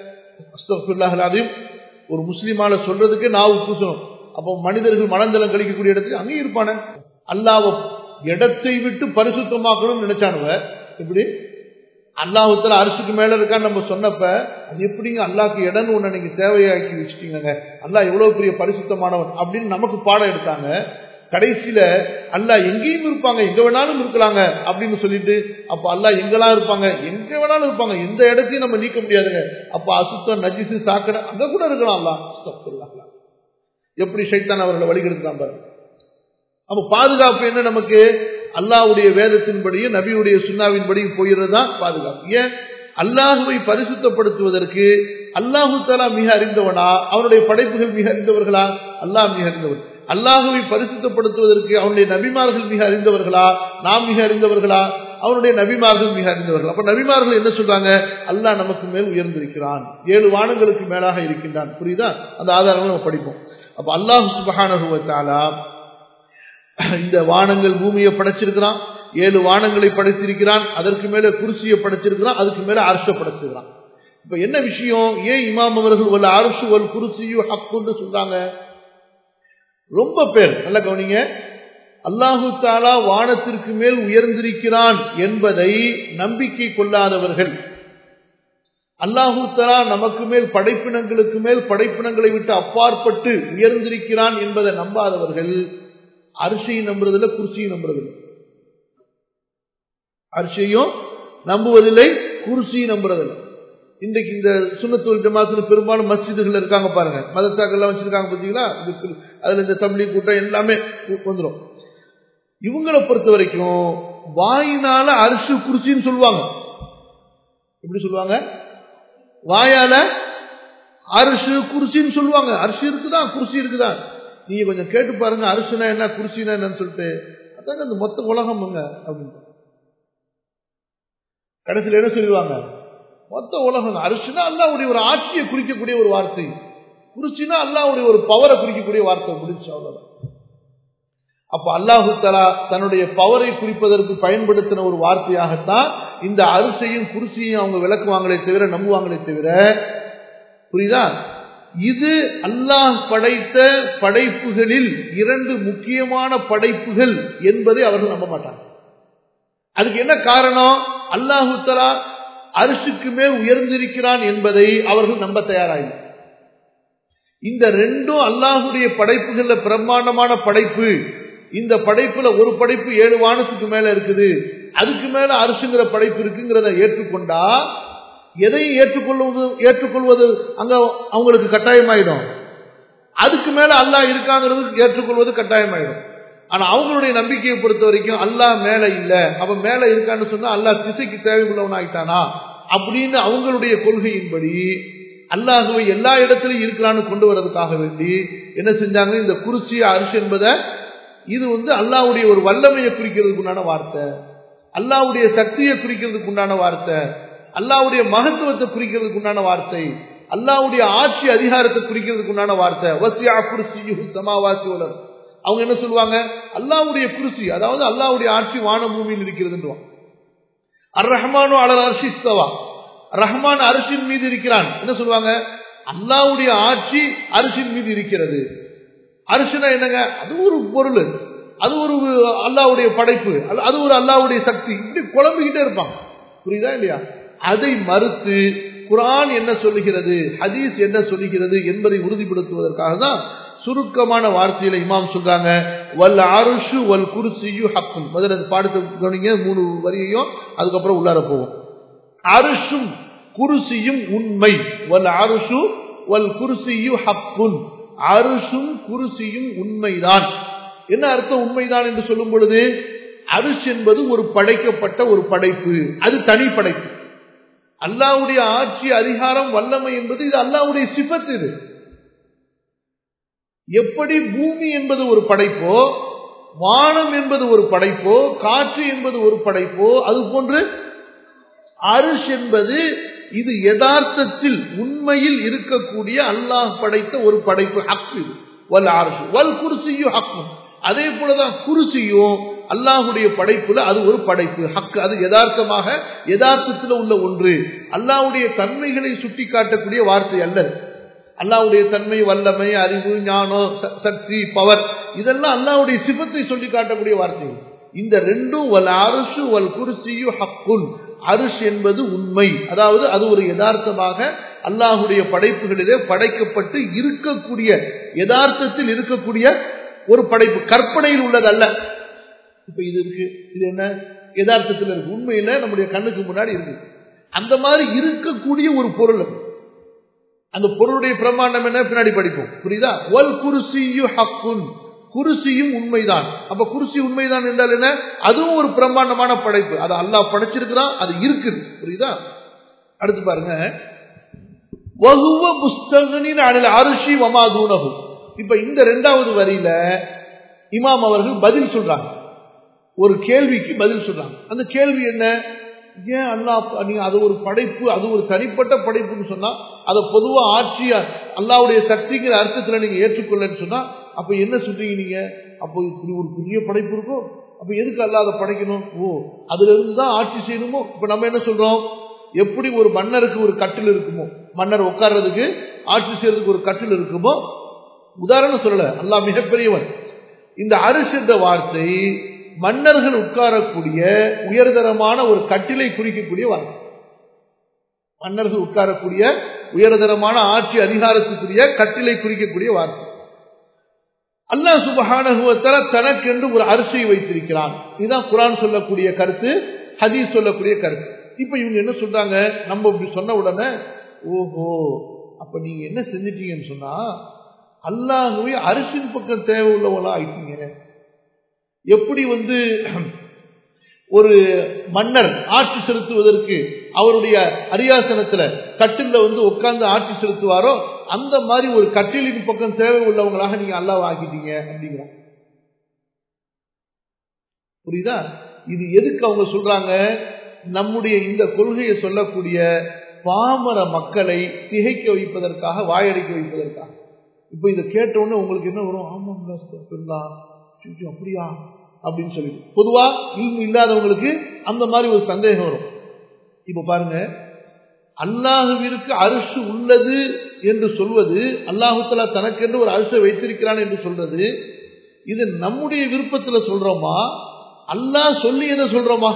அதையும் ஒரு முஸ்லீமால சொல்றதுக்கே நான் பூசணும் அப்போ மனிதர்கள் மனந்தளம் கழிக்கக்கூடிய இடத்துல அங்கேயும் இருப்பானே அல்லாவ இடத்தை விட்டு பரிசுத்தமாக்கணும்னு நினைச்சானுவ எப்படி அல்லாஹுத்தல அரசுக்கு மேல இருக்கான்னு நம்ம சொன்னப்ப அது எப்படிங்க அல்லாக்கு இடம்னு ஒண்ணு நீங்க தேவையாக்கி வச்சுட்டீங்க அல்லாஹ் எவ்வளவு பெரிய பரிசுத்தமானவன் அப்படின்னு நமக்கு பாடம் எடுத்தாங்க கடைசியில அல்லா எங்கேயும் இருப்பாங்க எங்க வேணாலும் இருக்கலாங்க அப்படின்னு சொல்லிட்டு அப்ப அல்லா எங்கெல்லாம் இருப்பாங்க எங்க வேணாலும் இருப்பாங்க எந்த இடத்தையும் நம்ம நீக்க முடியாதுங்க அப்ப அசுத்தம் நஜிசு சாக்கடை அங்க கூட இருக்கலாம் அல்லா எப்படி சைத்தான் அவர்களை வழிகெடுத்தான் பாருங்க அப்ப பாதுகாப்பு என்ன நமக்கு அல்லாவுடைய வேதத்தின்படியும் நபியுடைய சுண்ணாவின்படியும் போயிடுறதுதான் பாதுகாப்பு ஏன் அல்லாஹுவை பரிசுத்தப்படுத்துவதற்கு அல்லாஹு தலா மிக அறிந்தவனா அவனுடைய படைப்புகள் மிக அறிந்தவர்களா அல்லாஹ் மிக அறிந்தவன் அல்லாஹுவை பரிசுத்தப்படுத்துவதற்கு அவனுடைய நபிமார்கள் மிக அறிந்தவர்களா நாம் மிக அறிந்தவர்களா அவனுடைய நபிமார்கள் மிக அறிந்தவர்கள் அப்ப நபிமார்கள் என்ன சொல்றாங்க அல்லாஹ் நமக்கு மேல் உயர்ந்திருக்கிறான் ஏழு வானங்களுக்கு மேலாக இருக்கின்றான் புரியுதா அந்த ஆதாரங்களை நம்ம படிப்போம் அப்ப அல்லாஹு சுபகானுவத்தாலா இந்த வானங்கள் பூமியை படைச்சிருக்கிறான் ஏழு வானங்களை படைத்திருக்கிறான் அதற்கு மேல குருசியை படைச்சிருக்கிறான் அதுக்கு மேல அரச படைச்சிருக்கிறான் இப்ப என்ன விஷயம் ஏன் இமாம் அவர்கள் ஒரு அரசு ஒரு குருசியும் ஹக்குன்னு சொல்றாங்க ரொம்ப பேர் நல்ல கவனிங்க அல்லாஹு தாலா வானத்திற்கு மேல் உயர்ந்திருக்கிறான் என்பதை நம்பிக்கை கொள்ளாதவர்கள் அல்லாஹு தாலா நமக்கு மேல் படைப்பினங்களுக்கு மேல் படைப்பினங்களை விட்டு அப்பாற்பட்டு உயர்ந்திருக்கிறான் என்பதை நம்பாதவர்கள் அரிசியை நம்புறதில்லை குர்சியை நம்புறதில்லை அரிசியையும் நம்புவதில்லை குர்சியை நம்புறதில்லை இன்றைக்கு இந்த சுண்ணத்தூர் ஜமாத்துல பெரும்பாலும் மஸ்ஜிதுகள் இருக்காங்க பாருங்க மதத்தாக்கள்லாம் வச்சிருக்காங்க பார்த்தீங்களா அதுல இந்த தம்பளி கூட்டம் எல்லாமே வந்துடும் இவங்களை பொறுத்த வரைக்கும் வாயினால அரிசி குருசின்னு சொல்லுவாங்க எப்படி சொல்லுவாங்க வாயால அரிசி குருசின்னு சொல்லுவாங்க அரிசி இருக்குதா குருசி இருக்குதா நீங்க கொஞ்சம் கேட்டு பாருங்க அரிசினா என்ன குருசினா என்னன்னு சொல்லிட்டு அதாங்க இந்த மொத்த உலகம்ங்க அப்படின்னு கடைசியில் என்ன சொல்லுவாங்க மொத்த உலகம் அரிசினா அல்லாவுடைய ஒரு ஆட்சியை குறிக்கக்கூடிய ஒரு வார்த்தை குருசினா அல்லாவுடைய ஒரு பவரை குறிக்கக்கூடிய வார்த்தை முடிச்சு அவ்வளவுதான் அப்ப அல்லாஹு தலா தன்னுடைய பவரை குறிப்பதற்கு பயன்படுத்தின ஒரு வார்த்தையாகத்தான் இந்த அரிசையும் குருசியும் அவங்க விளக்குவாங்களே தவிர நம்புவாங்களே தவிர புரியுதா இது அல்லாஹ் படைத்த படைப்புகளில் இரண்டு முக்கியமான படைப்புகள் என்பதை அவர்கள் நம்ப மாட்டாங்க அதுக்கு என்ன காரணம் அல்லாஹு தலா அரிசுக்கு மேல் உயர்ந்திருக்கிறான் என்பதை அவர்கள் நம்ப தயாராகி இந்த ரெண்டும் அல்லாஹுடைய படைப்புகள்ல பிரம்மாண்டமான படைப்பு இந்த படைப்புல ஒரு படைப்பு ஏழு வானத்துக்கு மேல இருக்குது அதுக்கு மேல அரிசுங்கிற படைப்பு இருக்குங்கிறத ஏற்றுக்கொண்டா எதையும் ஏற்றுக்கொள்வது ஏற்றுக்கொள்வது அங்க அவங்களுக்கு கட்டாயமாயிடும் அதுக்கு மேல அல்லாஹ் இருக்காங்கிறது ஏற்றுக்கொள்வது கட்டாயமாயிடும் ஆனா அவங்களுடைய நம்பிக்கையை பொறுத்த வரைக்கும் அல்லாஹ் மேல இல்ல அவன் மேல இருக்கான்னு சொன்னா அல்லாஹ் திசைக்கு தேவையுள்ளவன் ஆயிட்டானா அப்படின்னு அவங்களுடைய கொள்கையின்படி அல்லாஹுவை எல்லா இடத்திலும் இருக்கலான்னு கொண்டு வரதுக்காக வேண்டி என்ன செஞ்சாங்க இந்த குறிச்சி அரிசி என்பதை இது வந்து அல்லாவுடைய ஒரு வல்லமையை குறிக்கிறதுக்கு உண்டான வார்த்தை அல்லாவுடைய சக்தியை குறிக்கிறதுக்கு உண்டான வார்த்தை அல்லாவுடைய மகத்துவத்தை குறிக்கிறதுக்கு உண்டான வார்த்தை அல்லாவுடைய ஆட்சி அதிகாரத்தை குறிக்கிறதுக்கு உண்டான வார்த்தை வசியா குருசி சமாவாசி உலர் அவங்க என்ன சொல்லுவாங்க அல்லாவுடைய குருசி அதாவது அல்லாவுடைய ஆட்சி வான பூமியில் இருக்கிறதுன்றான் அர் ரஹ்மானோ அலர் அர்ஷிஸ்தவா ரஹ்மான் அரிசின் மீது இருக்கிறான் என்ன சொல்லுவாங்க அல்லாவுடைய ஆட்சி அரிசின் மீது இருக்கிறது அரிசினா என்னங்க அது ஒரு பொருள் அது ஒரு அல்லாவுடைய படைப்பு அது ஒரு அல்லாவுடைய சக்தி இப்படி குழம்பிக்கிட்டே இருப்பாங்க புரியுதா இல்லையா அதை மறுத்து குரான் என்ன சொல்லுகிறது ஹதீஸ் என்ன சொல்லுகிறது என்பதை உறுதிப்படுத்துவதற்காக தான் சுருக்கமான வார்த்தையில இமாம் சொல்றாங்க வல் அருஷு வல் குருசியு ஹக்கும் முதல்ல அந்த பாடத்தை கவனிங்க மூணு வரியையும் அதுக்கப்புறம் உள்ளார போவோம் அருஷும் குருசியும் உண்மை வல் அருஷு வல் குருசியு ஹக்குன் அருஷும் குருசியும் உண்மைதான் என்ன அர்த்தம் உண்மைதான் என்று சொல்லும் பொழுது அரிசி என்பது ஒரு படைக்கப்பட்ட ஒரு படைப்பு அது தனி படைப்பு அல்லாவுடைய ஆட்சி அதிகாரம் வல்லமை என்பது இது அல்லாவுடைய சிபத் இது எப்படி பூமி என்பது ஒரு படைப்போ வானம் என்பது ஒரு படைப்போ காற்று என்பது ஒரு படைப்போ அது போன்று அரிஷ் என்பது இது யதார்த்தத்தில் உண்மையில் இருக்கக்கூடிய அல்லாஹ் படைத்த ஒரு படைப்பு ஹக்கு இது வல் அரசு வல் குருசியும் ஹக்கும் அதே போலதான் குருசியும் அல்லாஹுடைய படைப்புல அது ஒரு படைப்பு ஹக்கு அது யதார்த்தமாக யதார்த்தத்தில் உள்ள ஒன்று அல்லாஹுடைய தன்மைகளை சுட்டி காட்டக்கூடிய வார்த்தை அல்ல அல்லாவுடைய தன்மை வல்லமை அறிவு ஞானம் சக்தி பவர் இதெல்லாம் அல்லாவுடைய சிபத்தை சொல்லி காட்டக்கூடிய வார்த்தைகள் இந்த ரெண்டும் வல் அரசு வல் குருசியு ஹக்குன் அரிஷ் என்பது உண்மை அதாவது அது ஒரு யதார்த்தமாக அல்லாஹுடைய படைப்புகளிலே படைக்கப்பட்டு இருக்கக்கூடிய யதார்த்தத்தில் இருக்கக்கூடிய ஒரு படைப்பு கற்பனையில் உள்ளதல்ல இப்ப இது இருக்கு இது என்ன யதார்த்தத்தில் இருக்கு உண்மையில நம்முடைய கண்ணுக்கு முன்னாடி இருக்கு அந்த மாதிரி இருக்கக்கூடிய ஒரு பொருள் அந்த பொருளுடைய பிரமாண்டம் என்ன பின்னாடி படிப்போம் புரியுதா ஒல் குருசியு ஹக்குன் குருசியும் உண்மைதான் அப்ப குருசி உண்மைதான் என்றால் என்ன அதுவும் ஒரு பிரம்மாண்டமான படைப்பு அது அல்லாஹ் படைச்சிருக்கிறான் அது இருக்குது புரியுதா அடுத்து பாருங்க வகுவ புஸ்தகனின் அனில் அரிசி வமாதூனகு இப்ப இந்த ரெண்டாவது வரியில இமாம் அவர்கள் பதில் சொல்றாங்க ஒரு கேள்விக்கு பதில் சொல்றாங்க அந்த கேள்வி என்ன ஏன் அல்லா நீங்க அது ஒரு படைப்பு அது ஒரு தனிப்பட்ட படைப்புன்னு சொன்னா அதை பொதுவா ஆட்சி அல்லாவுடைய சக்திங்கிற அர்த்தத்துல நீங்க ஏற்றுக்கொள்ளன்னு சொன்னா அப்ப என்ன சொல்றீங்க நீங்க அப்போ இப்படி ஒரு பெரிய படைப்பு இருக்கும் அப்ப எதுக்கு அல்ல அதை படைக்கணும் ஓ அதுல இருந்து தான் ஆட்சி செய்யணுமோ இப்ப நம்ம என்ன சொல்றோம் எப்படி ஒரு மன்னருக்கு ஒரு கட்டில் இருக்குமோ மன்னர் உட்கார்றதுக்கு ஆட்சி செய்யறதுக்கு ஒரு கட்டில் இருக்குமோ உதாரணம் சொல்லல அல்லா மிகப்பெரியவன் இந்த அரிசி என்ற வார்த்தை மன்னர்கள் உட்காரக்கூடிய உயர்தரமான ஒரு கட்டிலை குறிக்கக்கூடிய வார்த்தை மன்னர்கள் உட்காரக்கூடிய உயர்தரமான ஆட்சி அதிகாரத்துக்குரிய கட்டிலை குறிக்கக்கூடிய வார்த்தை அல்லாஹ் சுபஹானகுவத்தால தனக்கென்று ஒரு அரிசியை வைத்திருக்கிறான் இதுதான் குரான் சொல்லக்கூடிய கருத்து ஹதீஸ் சொல்லக்கூடிய கருத்து இப்ப இவங்க என்ன சொல்றாங்க நம்ம இப்படி சொன்ன உடனே ஓஹோ அப்ப நீங்க என்ன செஞ்சிட்டீங்கன்னு சொன்னா அல்லாஹுவே அரிசின் பக்கம் தேவை உள்ளவங்களா ஆயிட்டீங்க எப்படி வந்து ஒரு மன்னர் ஆட்சி செலுத்துவதற்கு அவருடைய அரியாசனத்துல கட்டில வந்து உட்கார்ந்து ஆட்சி செலுத்துவாரோ அந்த மாதிரி ஒரு கட்டிலுக்கு பக்கம் தேவை உள்ளவங்களாக நீங்க அல்லாஹ் ஆக்கிட்டீங்க அப்படிங்கிறாங்க புரியுதா இது எதுக்கு அவங்க சொல்றாங்க நம்முடைய இந்த கொள்கையை சொல்லக்கூடிய பாமர மக்களை திகைக்க வைப்பதற்காக வாயடிக்க வைப்பதற்காக இப்ப இதை கேட்டவுடனே உங்களுக்கு என்ன வரும் ஆமாம் அப்படியா அப்படின்னு சொல்லி பொதுவா இல்மு இல்லாதவங்களுக்கு அந்த மாதிரி ஒரு சந்தேகம் வரும் இப்ப பாருங்க அல்லாஹுவிற்கு அரிசு உள்ளது என்று சொல்வது அல்லாஹுத்தலா தனக்கென்று ஒரு அரிசை வைத்திருக்கிறான் என்று சொல்றது இது நம்முடைய விருப்பத்துல சொல்றோமா அல்லாஹ் சொல்லியதை சொல்றோமா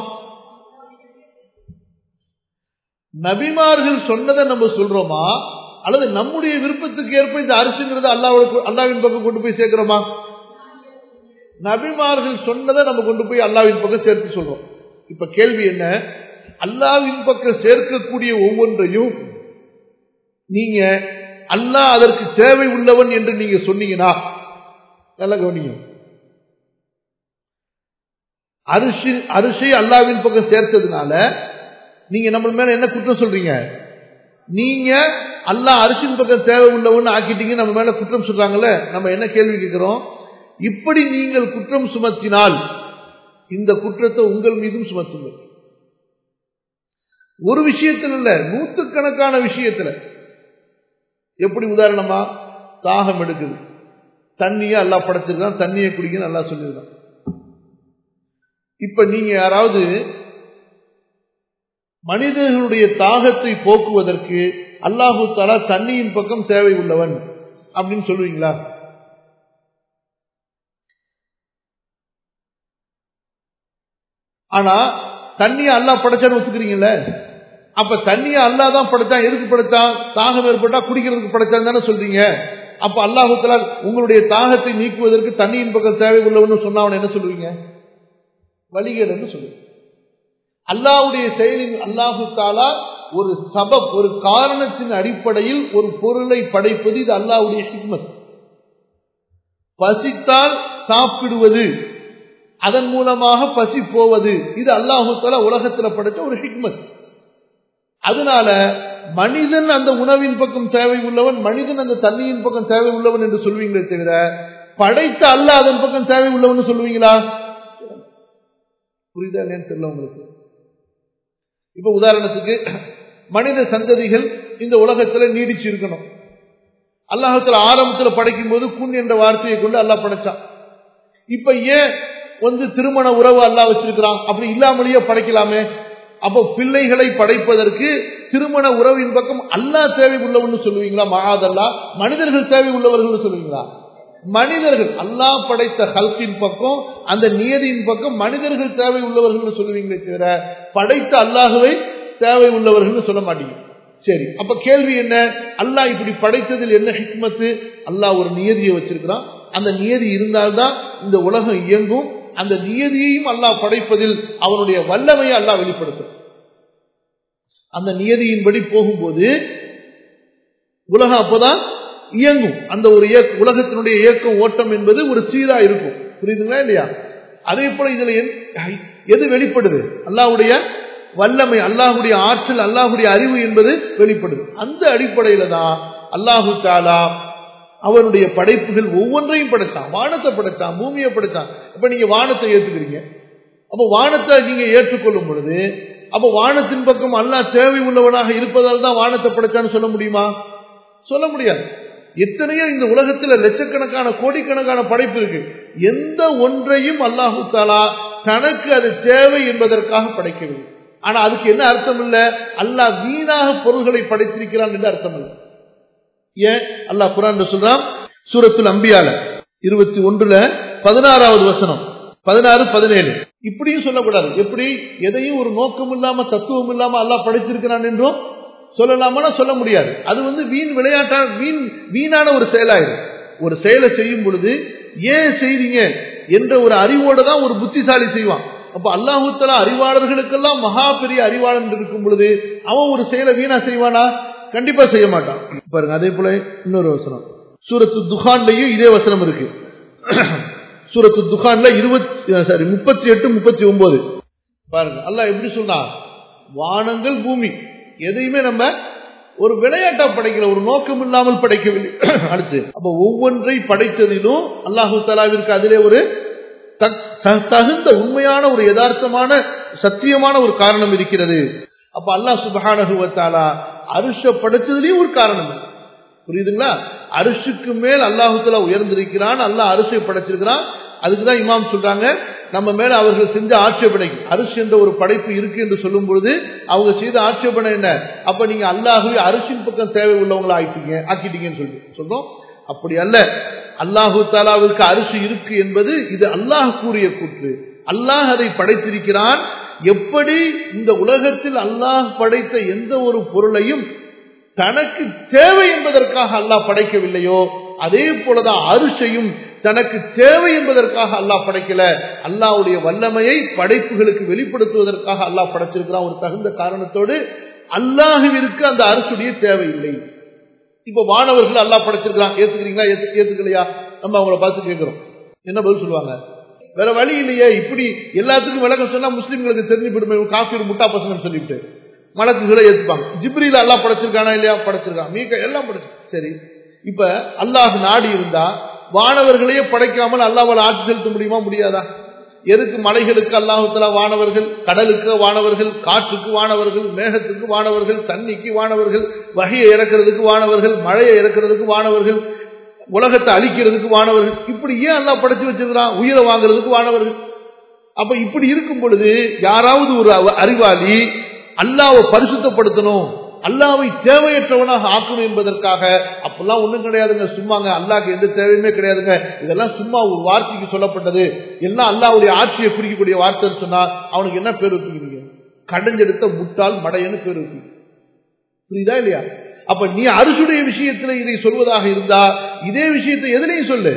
நபிமார்கள் சொன்னதை நம்ம சொல்றோமா அல்லது நம்முடைய விருப்பத்துக்கு ஏற்ப இந்த அரிசுங்கிறத அல்லாவுக்கு அல்லாவின் பக்கம் கொண்டு போய் சேர்க்கிறோமா நபிமார்கள் சொன்னதை நம்ம கொண்டு போய் அல்லாவின் பக்கம் சேர்த்து சொல்றோம் இப்ப கேள்வி என்ன அல்லாவின் பக்கம் சேர்க்கக்கூடிய ஒவ்வொன்றையும் நீங்க அல்லாஹ் அதற்கு தேவை உள்ளவன் என்று நீங்க சொன்னீங்கன்னா நல்ல கவனிங்க அரிசி அரிசி அல்லாவின் பக்கம் சேர்த்ததுனால நீங்க நம்ம மேல என்ன குற்றம் சொல்றீங்க நீங்க அல்லாஹ் அரிசின் பக்கம் தேவை உள்ளவன் ஆக்கிட்டீங்க நம்ம மேல குற்றம் சொல்றாங்கல்ல நம்ம என்ன கேள்வி கேட்கிறோம் இப்படி நீங்கள் குற்றம் சுமத்தினால் இந்த குற்றத்தை உங்கள் மீதும் சுமத்துங்கள் ஒரு விஷயத்தில் இல்ல நூத்துக்கணக்கான விஷயத்துல எப்படி உதாரணமா தாகம் எடுக்குது தண்ணியை அல்லா படைச்சிருக்கான் தண்ணியை குடிக்க நல்லா சொல்லியிருக்கான் இப்ப நீங்க யாராவது மனிதர்களுடைய தாகத்தை போக்குவதற்கு அல்லாஹு தாலா தண்ணியின் பக்கம் தேவை உள்ளவன் அப்படின்னு சொல்லுவீங்களா ஆனா தண்ணியை அல்லா படைச்சான்னு ஒத்துக்கிறீங்கல்ல அப்ப தண்ணியை அல்லா தான் படைச்சான் எதுக்கு படைச்சான் தாகம் ஏற்பட்டா குடிக்கிறதுக்கு படைச்சான் தானே சொல்றீங்க அப்ப அல்லாஹுத்தலா உங்களுடைய தாகத்தை நீக்குவதற்கு தண்ணியின் பக்கம் தேவை உள்ளவன்னு சொன்னா அவன் என்ன சொல்லுவீங்க வழிகேடுன்னு சொல்லுவீங்க அல்லாவுடைய செயலின் அல்லாஹு தாலா ஒரு சபப் ஒரு காரணத்தின் அடிப்படையில் ஒரு பொருளை படைப்பது இது அல்லாவுடைய ஹிக்மத் பசித்தால் சாப்பிடுவது அதன் மூலமாக பசி போவது இது அல்லாஹு தாலா உலகத்தில் படைத்த ஒரு ஹிக்மத் அதனால மனிதன் அந்த உணவின் பக்கம் தேவை உள்ளவன் மனிதன் அந்த தண்ணியின் பக்கம் தேவை உள்ளவன் என்று சொல்வீங்களே தவிர படைத்த அல்ல அதன் பக்கம் தேவை உள்ளவன் சொல்லுவீங்களா புரியுதா இல்லையான்னு தெரியல உங்களுக்கு இப்ப உதாரணத்துக்கு மனித சந்ததிகள் இந்த உலகத்துல நீடிச்சு இருக்கணும் அல்லாஹத்துல ஆரம்பத்துல படைக்கும் போது குன் என்ற வார்த்தையை கொண்டு அல்லாஹ் படைச்சான் இப்ப ஏன் வந்து திருமண உறவு அல்லாஹ் வச்சிருக்கிறான் அப்படி இல்லாமலேயே படைக்கலாமே அப்போ பிள்ளைகளை படைப்பதற்கு திருமண உறவின் பக்கம் அல்லாஹ் தேவை உள்ளவன்னு சொல்லுவீங்களா மகாதல்லா மனிதர்கள் தேவை உள்ளவர்கள் சொல்லுவீங்களா மனிதர்கள் அல்லாஹ் படைத்த ஹல்கின் பக்கம் அந்த நியதியின் பக்கம் மனிதர்கள் தேவை உள்ளவர்கள் சொல்லுவீங்களே தவிர படைத்த அல்லாஹுவை தேவை உள்ளவர்கள் சொல்ல மாட்டீங்க சரி அப்ப கேள்வி என்ன அல்லாஹ் இப்படி படைத்ததில் என்ன ஹிக்மத்து அல்லாஹ் ஒரு நியதியை வச்சிருக்கிறான் அந்த நியதி இருந்தால்தான் இந்த உலகம் இயங்கும் அந்த நியதியையும் அல்லாஹ் படைப்பதில் அவனுடைய வல்லமையை அல்லாஹ் வெளிப்படுத்தும் அந்த நியதியின்படி போகும்போது உலகம் அப்பதான் இயங்கும் அந்த ஒரு உலகத்தினுடைய இயக்கம் ஓட்டம் என்பது ஒரு சீரா இருக்கும் புரியுதுங்களா இல்லையா அதே போல இதுல எது வெளிப்படுது அல்லாவுடைய வல்லமை அல்லாஹுடைய ஆற்றல் அல்லாஹுடைய அறிவு என்பது வெளிப்படுது அந்த அடிப்படையில தான் அல்லாஹு தாலா அவனுடைய படைப்புகள் ஒவ்வொன்றையும் படைத்தான் வானத்தை படைத்தான் பூமியை படைத்தான் இப்ப நீங்க வானத்தை ஏத்துக்கிறீங்க அப்ப வானத்தை நீங்க ஏற்றுக்கொள்ளும் பொழுது அப்ப வானத்தின் பக்கம் அல்லாஹ் தேவை உள்ளவனாக இருப்பதால் தான் வானத்தை படைச்சான்னு சொல்ல முடியுமா சொல்ல முடியாது எத்தனையோ இந்த உலகத்துல லட்சக்கணக்கான கோடிக்கணக்கான படைப்பு இருக்கு எந்த ஒன்றையும் அல்லாஹு தாலா தனக்கு அது தேவை என்பதற்காக படைக்கவில்லை ஆனா அதுக்கு என்ன அர்த்தம் இல்ல அல்லாஹ் வீணாக பொருள்களை படைத்திருக்கிறான் என்று அர்த்தம் இல்லை ஏன் அல்லாஹ் குரான் சொல்றான் சூரத்துல் அம்பியால இருபத்தி ஒன்றுல பதினாறாவது வசனம் பதினாறு பதினேழு இப்படியும் சொல்லக்கூடாது எப்படி எதையும் ஒரு நோக்கம் இல்லாம தத்துவம் இல்லாம அல்லாஹ் படைத்திருக்கிறான் என்றும் சொல்லலாமா சொல்ல முடியாது அது வந்து வீண் விளையாட்டா வீண் வீணான ஒரு செயலாயிரும் ஒரு செயலை செய்யும் பொழுது ஏன் செய்றீங்க என்ற ஒரு அறிவோட தான் ஒரு புத்திசாலி செய்வான் அப்ப அல்லாஹூத்தலா அறிவாளர்களுக்கெல்லாம் மகா பெரிய அறிவாளன் இருக்கும் பொழுது அவன் ஒரு செயலை வீணா செய்வானா கண்டிப்பா செய்ய மாட்டான் பாருங்க அதே போல இன்னொரு வசனம் சூரத்து துகான்லயும் இதே வசனம் இருக்கு சூரத்து துகான்ல இருபத்தி சாரி முப்பத்தி எட்டு முப்பத்தி ஒன்பது பாருங்க அல்லாஹ் எப்படி சொன்னா வானங்கள் பூமி எதையுமே நம்ம ஒரு விளையாட்டா படைக்கல ஒரு நோக்கம் இல்லாமல் படைக்கவில்லை அடுத்து அப்ப ஒவ்வொன்றை படைத்ததிலும் அல்லாஹு தலாவிற்கு அதிலே ஒரு தகுந்த உண்மையான ஒரு யதார்த்தமான சத்தியமான ஒரு காரணம் இருக்கிறது அப்ப அல்லாஹ் சுபஹானகுவத்தாலா அரிஷ படைத்ததுலயும் ஒரு காரணம் புரியுதுங்களா அரிசுக்கு மேல் அல்லாஹுத்தலா உயர்ந்திருக்கிறான் அல்லாஹ் அரிசை படைச்சிருக்கிறான் அதுக்குதான் இமாம் சொல்றாங்க நம்ம மேல அவர்கள் செஞ்ச ஆட்சேபனைக்கு அரிசி என்ற ஒரு படைப்பு இருக்கு என்று சொல்லும் பொழுது அவங்க செய்த ஆட்சேபனை என்ன அப்ப நீங்க அல்லாஹுவே அரிசின் பக்கம் தேவை உள்ளவங்களா ஆயிட்டீங்க ஆக்கிட்டீங்கன்னு சொல்லி சொல்றோம் அப்படி அல்ல அல்லாஹு தாலாவிற்கு அரிசி இருக்கு என்பது இது அல்லாஹ் கூறிய கூற்று அல்லாஹ் அதை படைத்திருக்கிறான் எப்படி இந்த உலகத்தில் அல்லாஹ் படைத்த எந்த ஒரு பொருளையும் தனக்கு தேவை என்பதற்காக அல்லாஹ் படைக்கவில்லையோ அதே போலதான் அரிசையும் தனக்கு தேவை என்பதற்காக அல்லாஹ் படைக்கல அல்லாவுடைய வல்லமையை படைப்புகளுக்கு வெளிப்படுத்துவதற்காக அல்லாஹ் படைச்சிருக்கிறான் ஒரு தகுந்த காரணத்தோடு அல்லாஹுவிற்கு அந்த அரசுடைய தேவையில்லை இப்ப மாணவர்கள் அல்லாஹ் படைச்சிருக்கிறான் ஏத்துக்கிறீங்களா ஏத்துக்கலையா நம்ம அவங்கள பார்த்து கேட்கிறோம் என்ன பதில் சொல்லுவாங்க வேற வழி இல்லையே இப்படி எல்லாத்துக்கும் விளக்கம் சொன்னா முஸ்லீம்களுக்கு தெரிஞ்சு போயிடுமே காஃபீர் முட்டா பசங்க சொல்லிவிட்டு மலக்குகளை ஏத்துப்பாங்க ஜிப்ரில அல்லாஹ் படைச்சிருக்கானா இல்லையா படைச்சிருக்கான் மீக்க எல்லாம் படைச்சு சரி இப்ப அல்லாஹ் நாடி இருந்தா வானவர்களையே படைக்காமல் அல்லாவால் ஆட்சி செலுத்த முடியுமா முடியாதா எதுக்கு மலைகளுக்கு அல்லாஹுத்தலா வானவர்கள் கடலுக்கு வானவர்கள் காற்றுக்கு வானவர்கள் மேகத்துக்கு வானவர்கள் தண்ணிக்கு வானவர்கள் வகையை இறக்கிறதுக்கு வானவர்கள் மழையை இறக்கிறதுக்கு வானவர்கள் உலகத்தை அழிக்கிறதுக்கு வானவர்கள் இப்படி ஏன் அல்லா படைச்சு வச்சிருக்கிறான் உயிரை வாங்குறதுக்கு வானவர்கள் அப்ப இப்படி இருக்கும் பொழுது யாராவது ஒரு அறிவாளி அல்லாவை பரிசுத்தப்படுத்தணும் அல்லாவை தேவையற்றவனாக ஆக்கணும் என்பதற்காக அப்பெல்லாம் ஒண்ணும் கிடையாதுங்க சும்மாங்க அல்லாக்கு எந்த தேவையுமே கிடையாதுங்க இதெல்லாம் சும்மா ஒரு வார்த்தைக்கு சொல்லப்பட்டது எல்லாம் அல்லாவுடைய ஆட்சியை குறிக்கக்கூடிய வார்த்தைன்னு சொன்னா அவனுக்கு என்ன பேர் வைப்பீங்க கடைஞ்செடுத்த முட்டால் மடையன்னு பேர் வைப்பீங்க புரியுதா இல்லையா அப்ப நீ அரிசுடைய விஷயத்துல இதை சொல்வதாக இருந்தா இதே விஷயத்தை எதுலையும் சொல்லு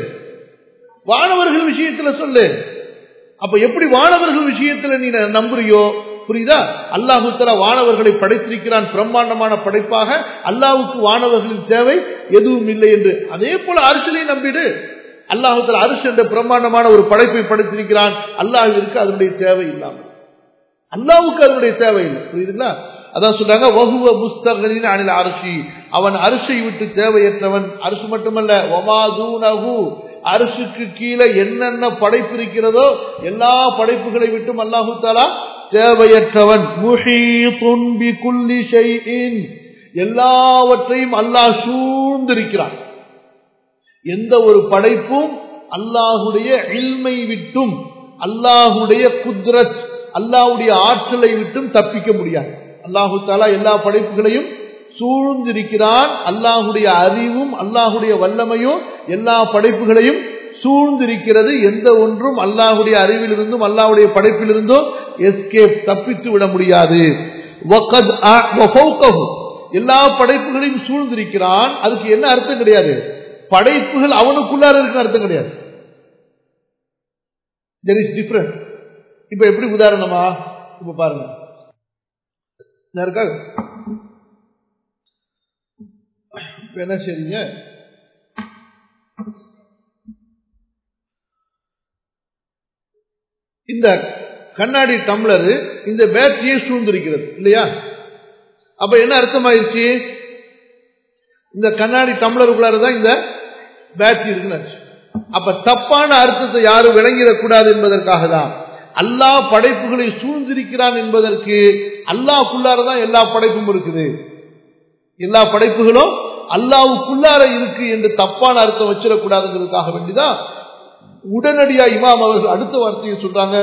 வானவர்கள் விஷயத்துல சொல்லு அப்ப எப்படி வானவர்கள் விஷயத்துல நீ நம்புறியோ புரியுதா அல்லாஹு தலா வானவர்களை படைத்திருக்கிறான் பிரம்மாண்டமான படைப்பாக அல்லாவுக்கு வானவர்களின் தேவை எதுவும் இல்லை என்று அதே போல அரசியலையும் நம்பிடு அல்லாஹு தலா அரிசி என்ற பிரம்மாண்டமான ஒரு படைப்பை படைத்திருக்கிறான் அல்லாஹிற்கு அதனுடைய தேவை இல்லாமல் அல்லாவுக்கு அதனுடைய தேவை இல்லை புரியுதுங்களா அதான் சொல்றாங்க வகுவ முஸ்தகனின் அனில் அரிசி அவன் அரிசை விட்டு தேவையற்றவன் அரிசி மட்டுமல்ல ஒமாதூனகு அரிசுக்கு கீழே என்னென்ன படைப்பு இருக்கிறதோ எல்லா படைப்புகளை விட்டும் அல்லாஹு தாலா தேவையற்றவன் முஹீதுன் பிகுல்லி ஷைஇன் எல்லாவற்றையும் அல்லாஹ் சூழ்ந்திருக்கிறான் எந்த ஒரு படைப்பும் அல்லாஹுடைய இல்மை விட்டும் அல்லாஹுடைய குத்ரத் அல்லாஹுடைய ஆற்றலை விட்டும் தப்பிக்க முடியாது அல்லாஹு தாலா எல்லா படைப்புகளையும் சூழ்ந்திருக்கிறான் அல்லாஹுடைய அறிவும் அல்லாஹுடைய வல்லமையும் எல்லா படைப்புகளையும் சூழ்ந்திருக்கிறது எந்த ஒன்றும் அல்லாஹுடைய அறிவிலிருந்தும் அல்லாஹுடைய படைப்பிலிருந்தும் எஸ்கேப் தப்பித்து விட முடியாது எல்லா படைப்புகளையும் சூழ்ந்திருக்கிறான் அதுக்கு என்ன அர்த்தம் கிடையாது படைப்புகள் அவனுக்குள்ளார இருக்கு அர்த்தம் கிடையாது தெர் இஸ் டிஃபரண்ட் இப்ப எப்படி உதாரணமா இப்ப பாருங்க இருக்காங்க இப்ப என்ன செய்றீங்க இந்த கண்ணாடி டம்ளர் இந்த பேட்டரியை சூழ்ந்திருக்கிறது இல்லையா அப்ப என்ன அர்த்தமாயிருச்சு இந்த கண்ணாடி டம்ளருக்குள்ளார தான் இந்த பேட்டரி இருக்குன்னு அப்ப தப்பான அர்த்தத்தை யாரும் விளங்கிடக்கூடாது என்பதற்காக தான் அல்லா படைப்புகளை சூழ்ந்திருக்கிறான் என்பதற்கு அல்லாவுக்குள்ளாரதான் எல்லா படைப்பும் இருக்குது எல்லா படைப்புகளும் அல்லாவுக்குள்ளார இருக்கு என்று தப்பான அர்த்தம் வச்சிடக்கூடாதுங்கிறதுக்காக வேண்டிதான் உடனடியா இமாம் அவர்கள் அடுத்த வார்த்தையை சொல்றாங்க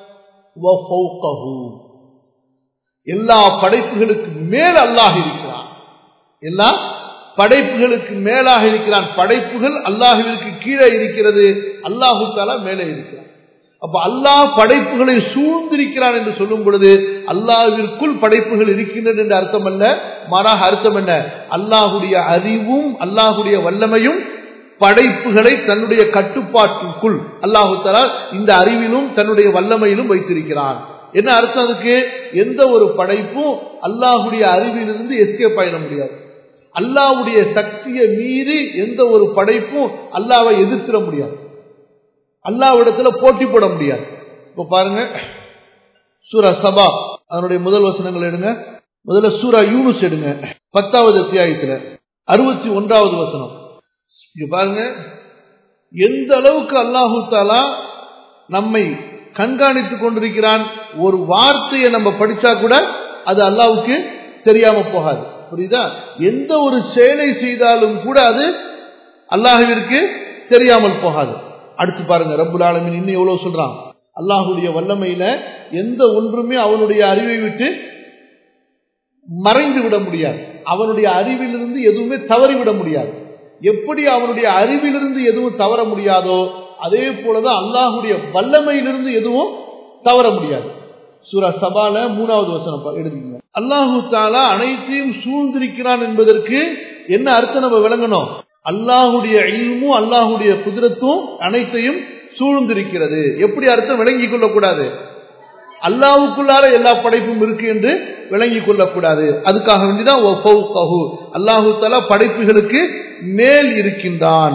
எல்லா படைப்புகளுக்கு மேல் அல்லாஹ் இருக்கிறான் எல்லா படைப்புகளுக்கு மேலாக இருக்கிறான் படைப்புகள் அல்லாஹுவிற்கு கீழே இருக்கிறது அல்லாஹு தாலா மேலே இருக்கிறான் அப்ப அல்லாஹ் படைப்புகளை சூழ்ந்திருக்கிறான் என்று சொல்லும் பொழுது அல்லாஹிற்குள் படைப்புகள் இருக்கின்றன என்று அர்த்தம் அல்ல மாறாக அர்த்தம் என்ன அல்லாஹுடைய அறிவும் அல்லாஹுடைய வல்லமையும் படைப்புகளை தன்னுடைய கட்டுப்பாட்டுக்குள் அல்லாஹு தலா இந்த அறிவிலும் தன்னுடைய வல்லமையிலும் வைத்திருக்கிறான் என்ன அர்த்தம் அதுக்கு எந்த ஒரு படைப்பும் அல்லாஹுடைய அறிவிலிருந்து எஸ்கேப் ஆயிட முடியாது அல்லாவுடைய சக்தியை மீறி எந்த ஒரு படைப்பும் அல்லாவை எதிர்த்திட முடியாது அல்லாவிடத்துல போட்டி போட முடியாது இப்ப பாருங்க சூரா சபா அதனுடைய முதல் வசனங்கள் எடுங்க முதல்ல சூரா யூனுஸ் எடுங்க பத்தாவது அத்தியாயத்துல அறுபத்தி ஒன்றாவது வசனம் இங்க பாருங்க எந்த அளவுக்கு அல்லாஹு தாலா நம்மை கண்காணித்துக் கொண்டிருக்கிறான் ஒரு வார்த்தையை நம்ம படிச்சா கூட அது அல்லாவுக்கு தெரியாம போகாது புரியுதா எந்த ஒரு செயலை செய்தாலும் கூட அது அல்லாஹுவிற்கு தெரியாமல் போகாது அடுத்து பாருங்க ரப்புல் ஆலமின் இன்னும் எவ்வளவு சொல்றான் அல்லாஹுடைய வல்லமையில எந்த ஒன்றுமே அவனுடைய அறிவை விட்டு மறைந்து விட முடியாது அவனுடைய அறிவிலிருந்து எதுவுமே தவறிவிட முடியாது எப்படி அவனுடைய அறிவிலிருந்து எதுவும் தவற முடியாதோ அதே போலதான் அல்லாஹுடைய வல்லமையிலிருந்து எதுவும் தவற முடியாது சூரா சபால மூணாவது வசனம் எழுதுங்க அல்லாஹு தாலா அனைத்தையும் சூழ்ந்திருக்கிறான் என்பதற்கு என்ன அர்த்தம் நம்ம விளங்கணும் அல்லாஹுடைய இல்மும் அல்லாஹுடைய குதிரத்தும் அனைத்தையும் சூழ்ந்திருக்கிறது எப்படி அர்த்தம் விளங்கிக் கொள்ளக்கூடாது அல்லாவுக்குள்ளார எல்லா படைப்பும் இருக்கு என்று விளங்கிக் கொள்ளக்கூடாது அதுக்காக வேண்டிதான் அல்லாஹு தாலா படைப்புகளுக்கு மேல் இருக்கின்றான்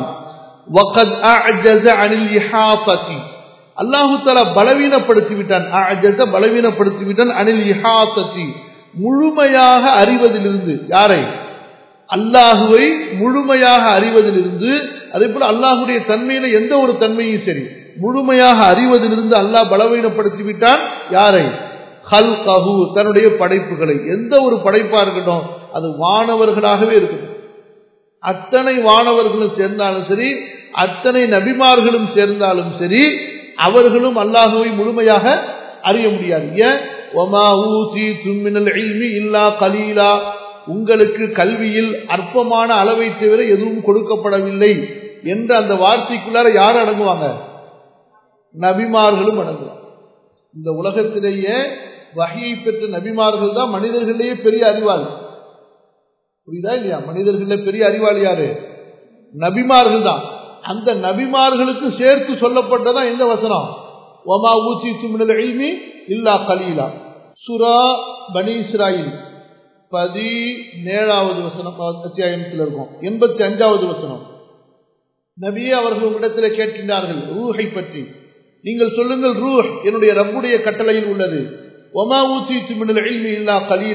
அல்லாஹு தாலா பலவீனப்படுத்தி விட்டான் பலவீனப்படுத்தி விட்டான் அனில் இஹாத்தி முழுமையாக அறிவதிலிருந்து யாரை அல்லாஹுவை முழுமையாக அறிவதிலிருந்து அதே போல அல்லாஹுடைய தன்மையில எந்த ஒரு தன்மையும் சரி முழுமையாக அறிவதிலிருந்து அல்லாஹ் பலவீனப்படுத்தி விட்டான் யாரை ஹல் கஹு தன்னுடைய படைப்புகளை எந்த ஒரு படைப்பா இருக்கட்டும் அது வானவர்களாகவே இருக்கட்டும் அத்தனை வானவர்களும் சேர்ந்தாலும் சரி அத்தனை நபிமார்களும் சேர்ந்தாலும் சரி அவர்களும் அல்லாஹுவை முழுமையாக அறிய முடியாது ஏன் ஒமா ஊசி தும்மினல் இல்மி இல்லா கலீலா உங்களுக்கு கல்வியில் அற்பமான அளவை தவிர எதுவும் கொடுக்கப்படவில்லை என்ற அந்த வார்த்தைக்குள்ளார யார் அடங்குவாங்க நபிமார்களும் அடங்குவாங்க இந்த உலகத்திலேயே வகையை பெற்ற நபிமார்கள் தான் மனிதர்களிலேயே பெரிய அறிவாளி புரியுதா இல்லையா மனிதர்களே பெரிய அறிவாளி யாரு நபிமார்கள் தான் அந்த நபிமார்களுக்கு சேர்த்து சொல்லப்பட்டதா எந்த வசனம் ஒமா ஊசி துமினல் இல்மி இல்லா கலீலா சுரா பனி இஸ்ராயில் பதினேழாவது வசனம் அத்தியாயத்தில் இருக்கும் எண்பத்தி அஞ்சாவது வசனம் நபியே அவர்கள் உங்களிடத்தில் கேட்கின்றார்கள் ரூஹை பற்றி நீங்கள் சொல்லுங்கள் ரூஹ் என்னுடைய ரப்புடைய கட்டளையில் உள்ளது ஒமா ஊசி துமினல் இல்மி இல்லா கலீலா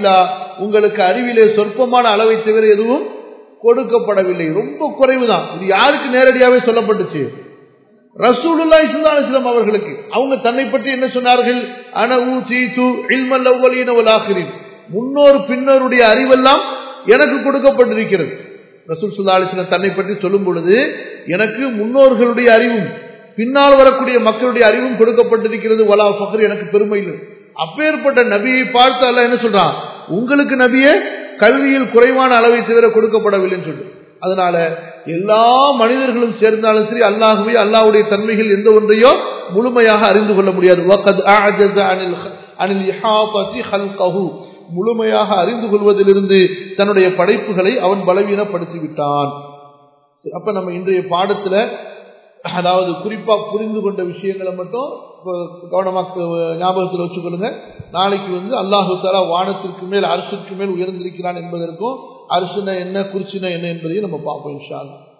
உங்களுக்கு அறிவிலே சொற்பமான அளவை தவிர எதுவும் கொடுக்கப்படவில்லை ரொம்ப குறைவுதான் இது யாருக்கு நேரடியாவே சொல்லப்பட்டுச்சு ரசூலுல்லா இஸ்லாம் அவர்களுக்கு அவங்க தன்னை பற்றி என்ன சொன்னார்கள் அன ஊ சீசு இல்மல் அவ்வளீன உலாகிரின் முன்னோர் பின்னோருடைய அறிவெல்லாம் எனக்கு கொடுக்கப்பட்டிருக்கிறது ரசூல் சுல்லா அலிஸ்லாம் தன்னை பற்றி சொல்லும் பொழுது எனக்கு முன்னோர்களுடைய அறிவும் பின்னால் வரக்கூடிய மக்களுடைய அறிவும் கொடுக்கப்பட்டிருக்கிறது வலா ஃபஹர் எனக்கு பெருமை இல்லை அப்பேற்பட்ட நபியை பார்த்து அல்ல என்ன சொல்றான் உங்களுக்கு நபியே கல்வியில் குறைவான அளவை தவிர கொடுக்கப்படவில்லைன்னு சொல்லு அதனால எல்லா மனிதர்களும் சேர்ந்தாலும் சரி அல்லாஹுவே அல்லாஹ்வுடைய தன்மைகள் எந்த ஒன்றையோ முழுமையாக அறிந்து கொள்ள முடியாது வகத் அஅஜஸ அனில் அனில் இஹாபதி ஹல்கஹு முழுமையாக அறிந்து கொள்வதிலிருந்து தன்னுடைய படைப்புகளை அவன் பலவீனப்படுத்தி விட்டான் சரி, அப்ப நம்ம இன்றைய பாடத்துல அதாவது குறிப்பா புரிந்து கொண்ட விஷயங்களை மட்டும் இப்ப கவனமா க- ஞாபகத்தில் வச்சுக்கொள்ளுங்க நாளைக்கு வந்து அல்லாஹு தாலா வானத்திற்கு மேல் அரசுக்கு மேல் உயர்ந்திருக்கிறான் என்பதற்கும் அரசுன என்ன குறிச்சின என்ன என்பதையும் நம்ம பார்ப்போம் இன்ஷா அல்லாஹ்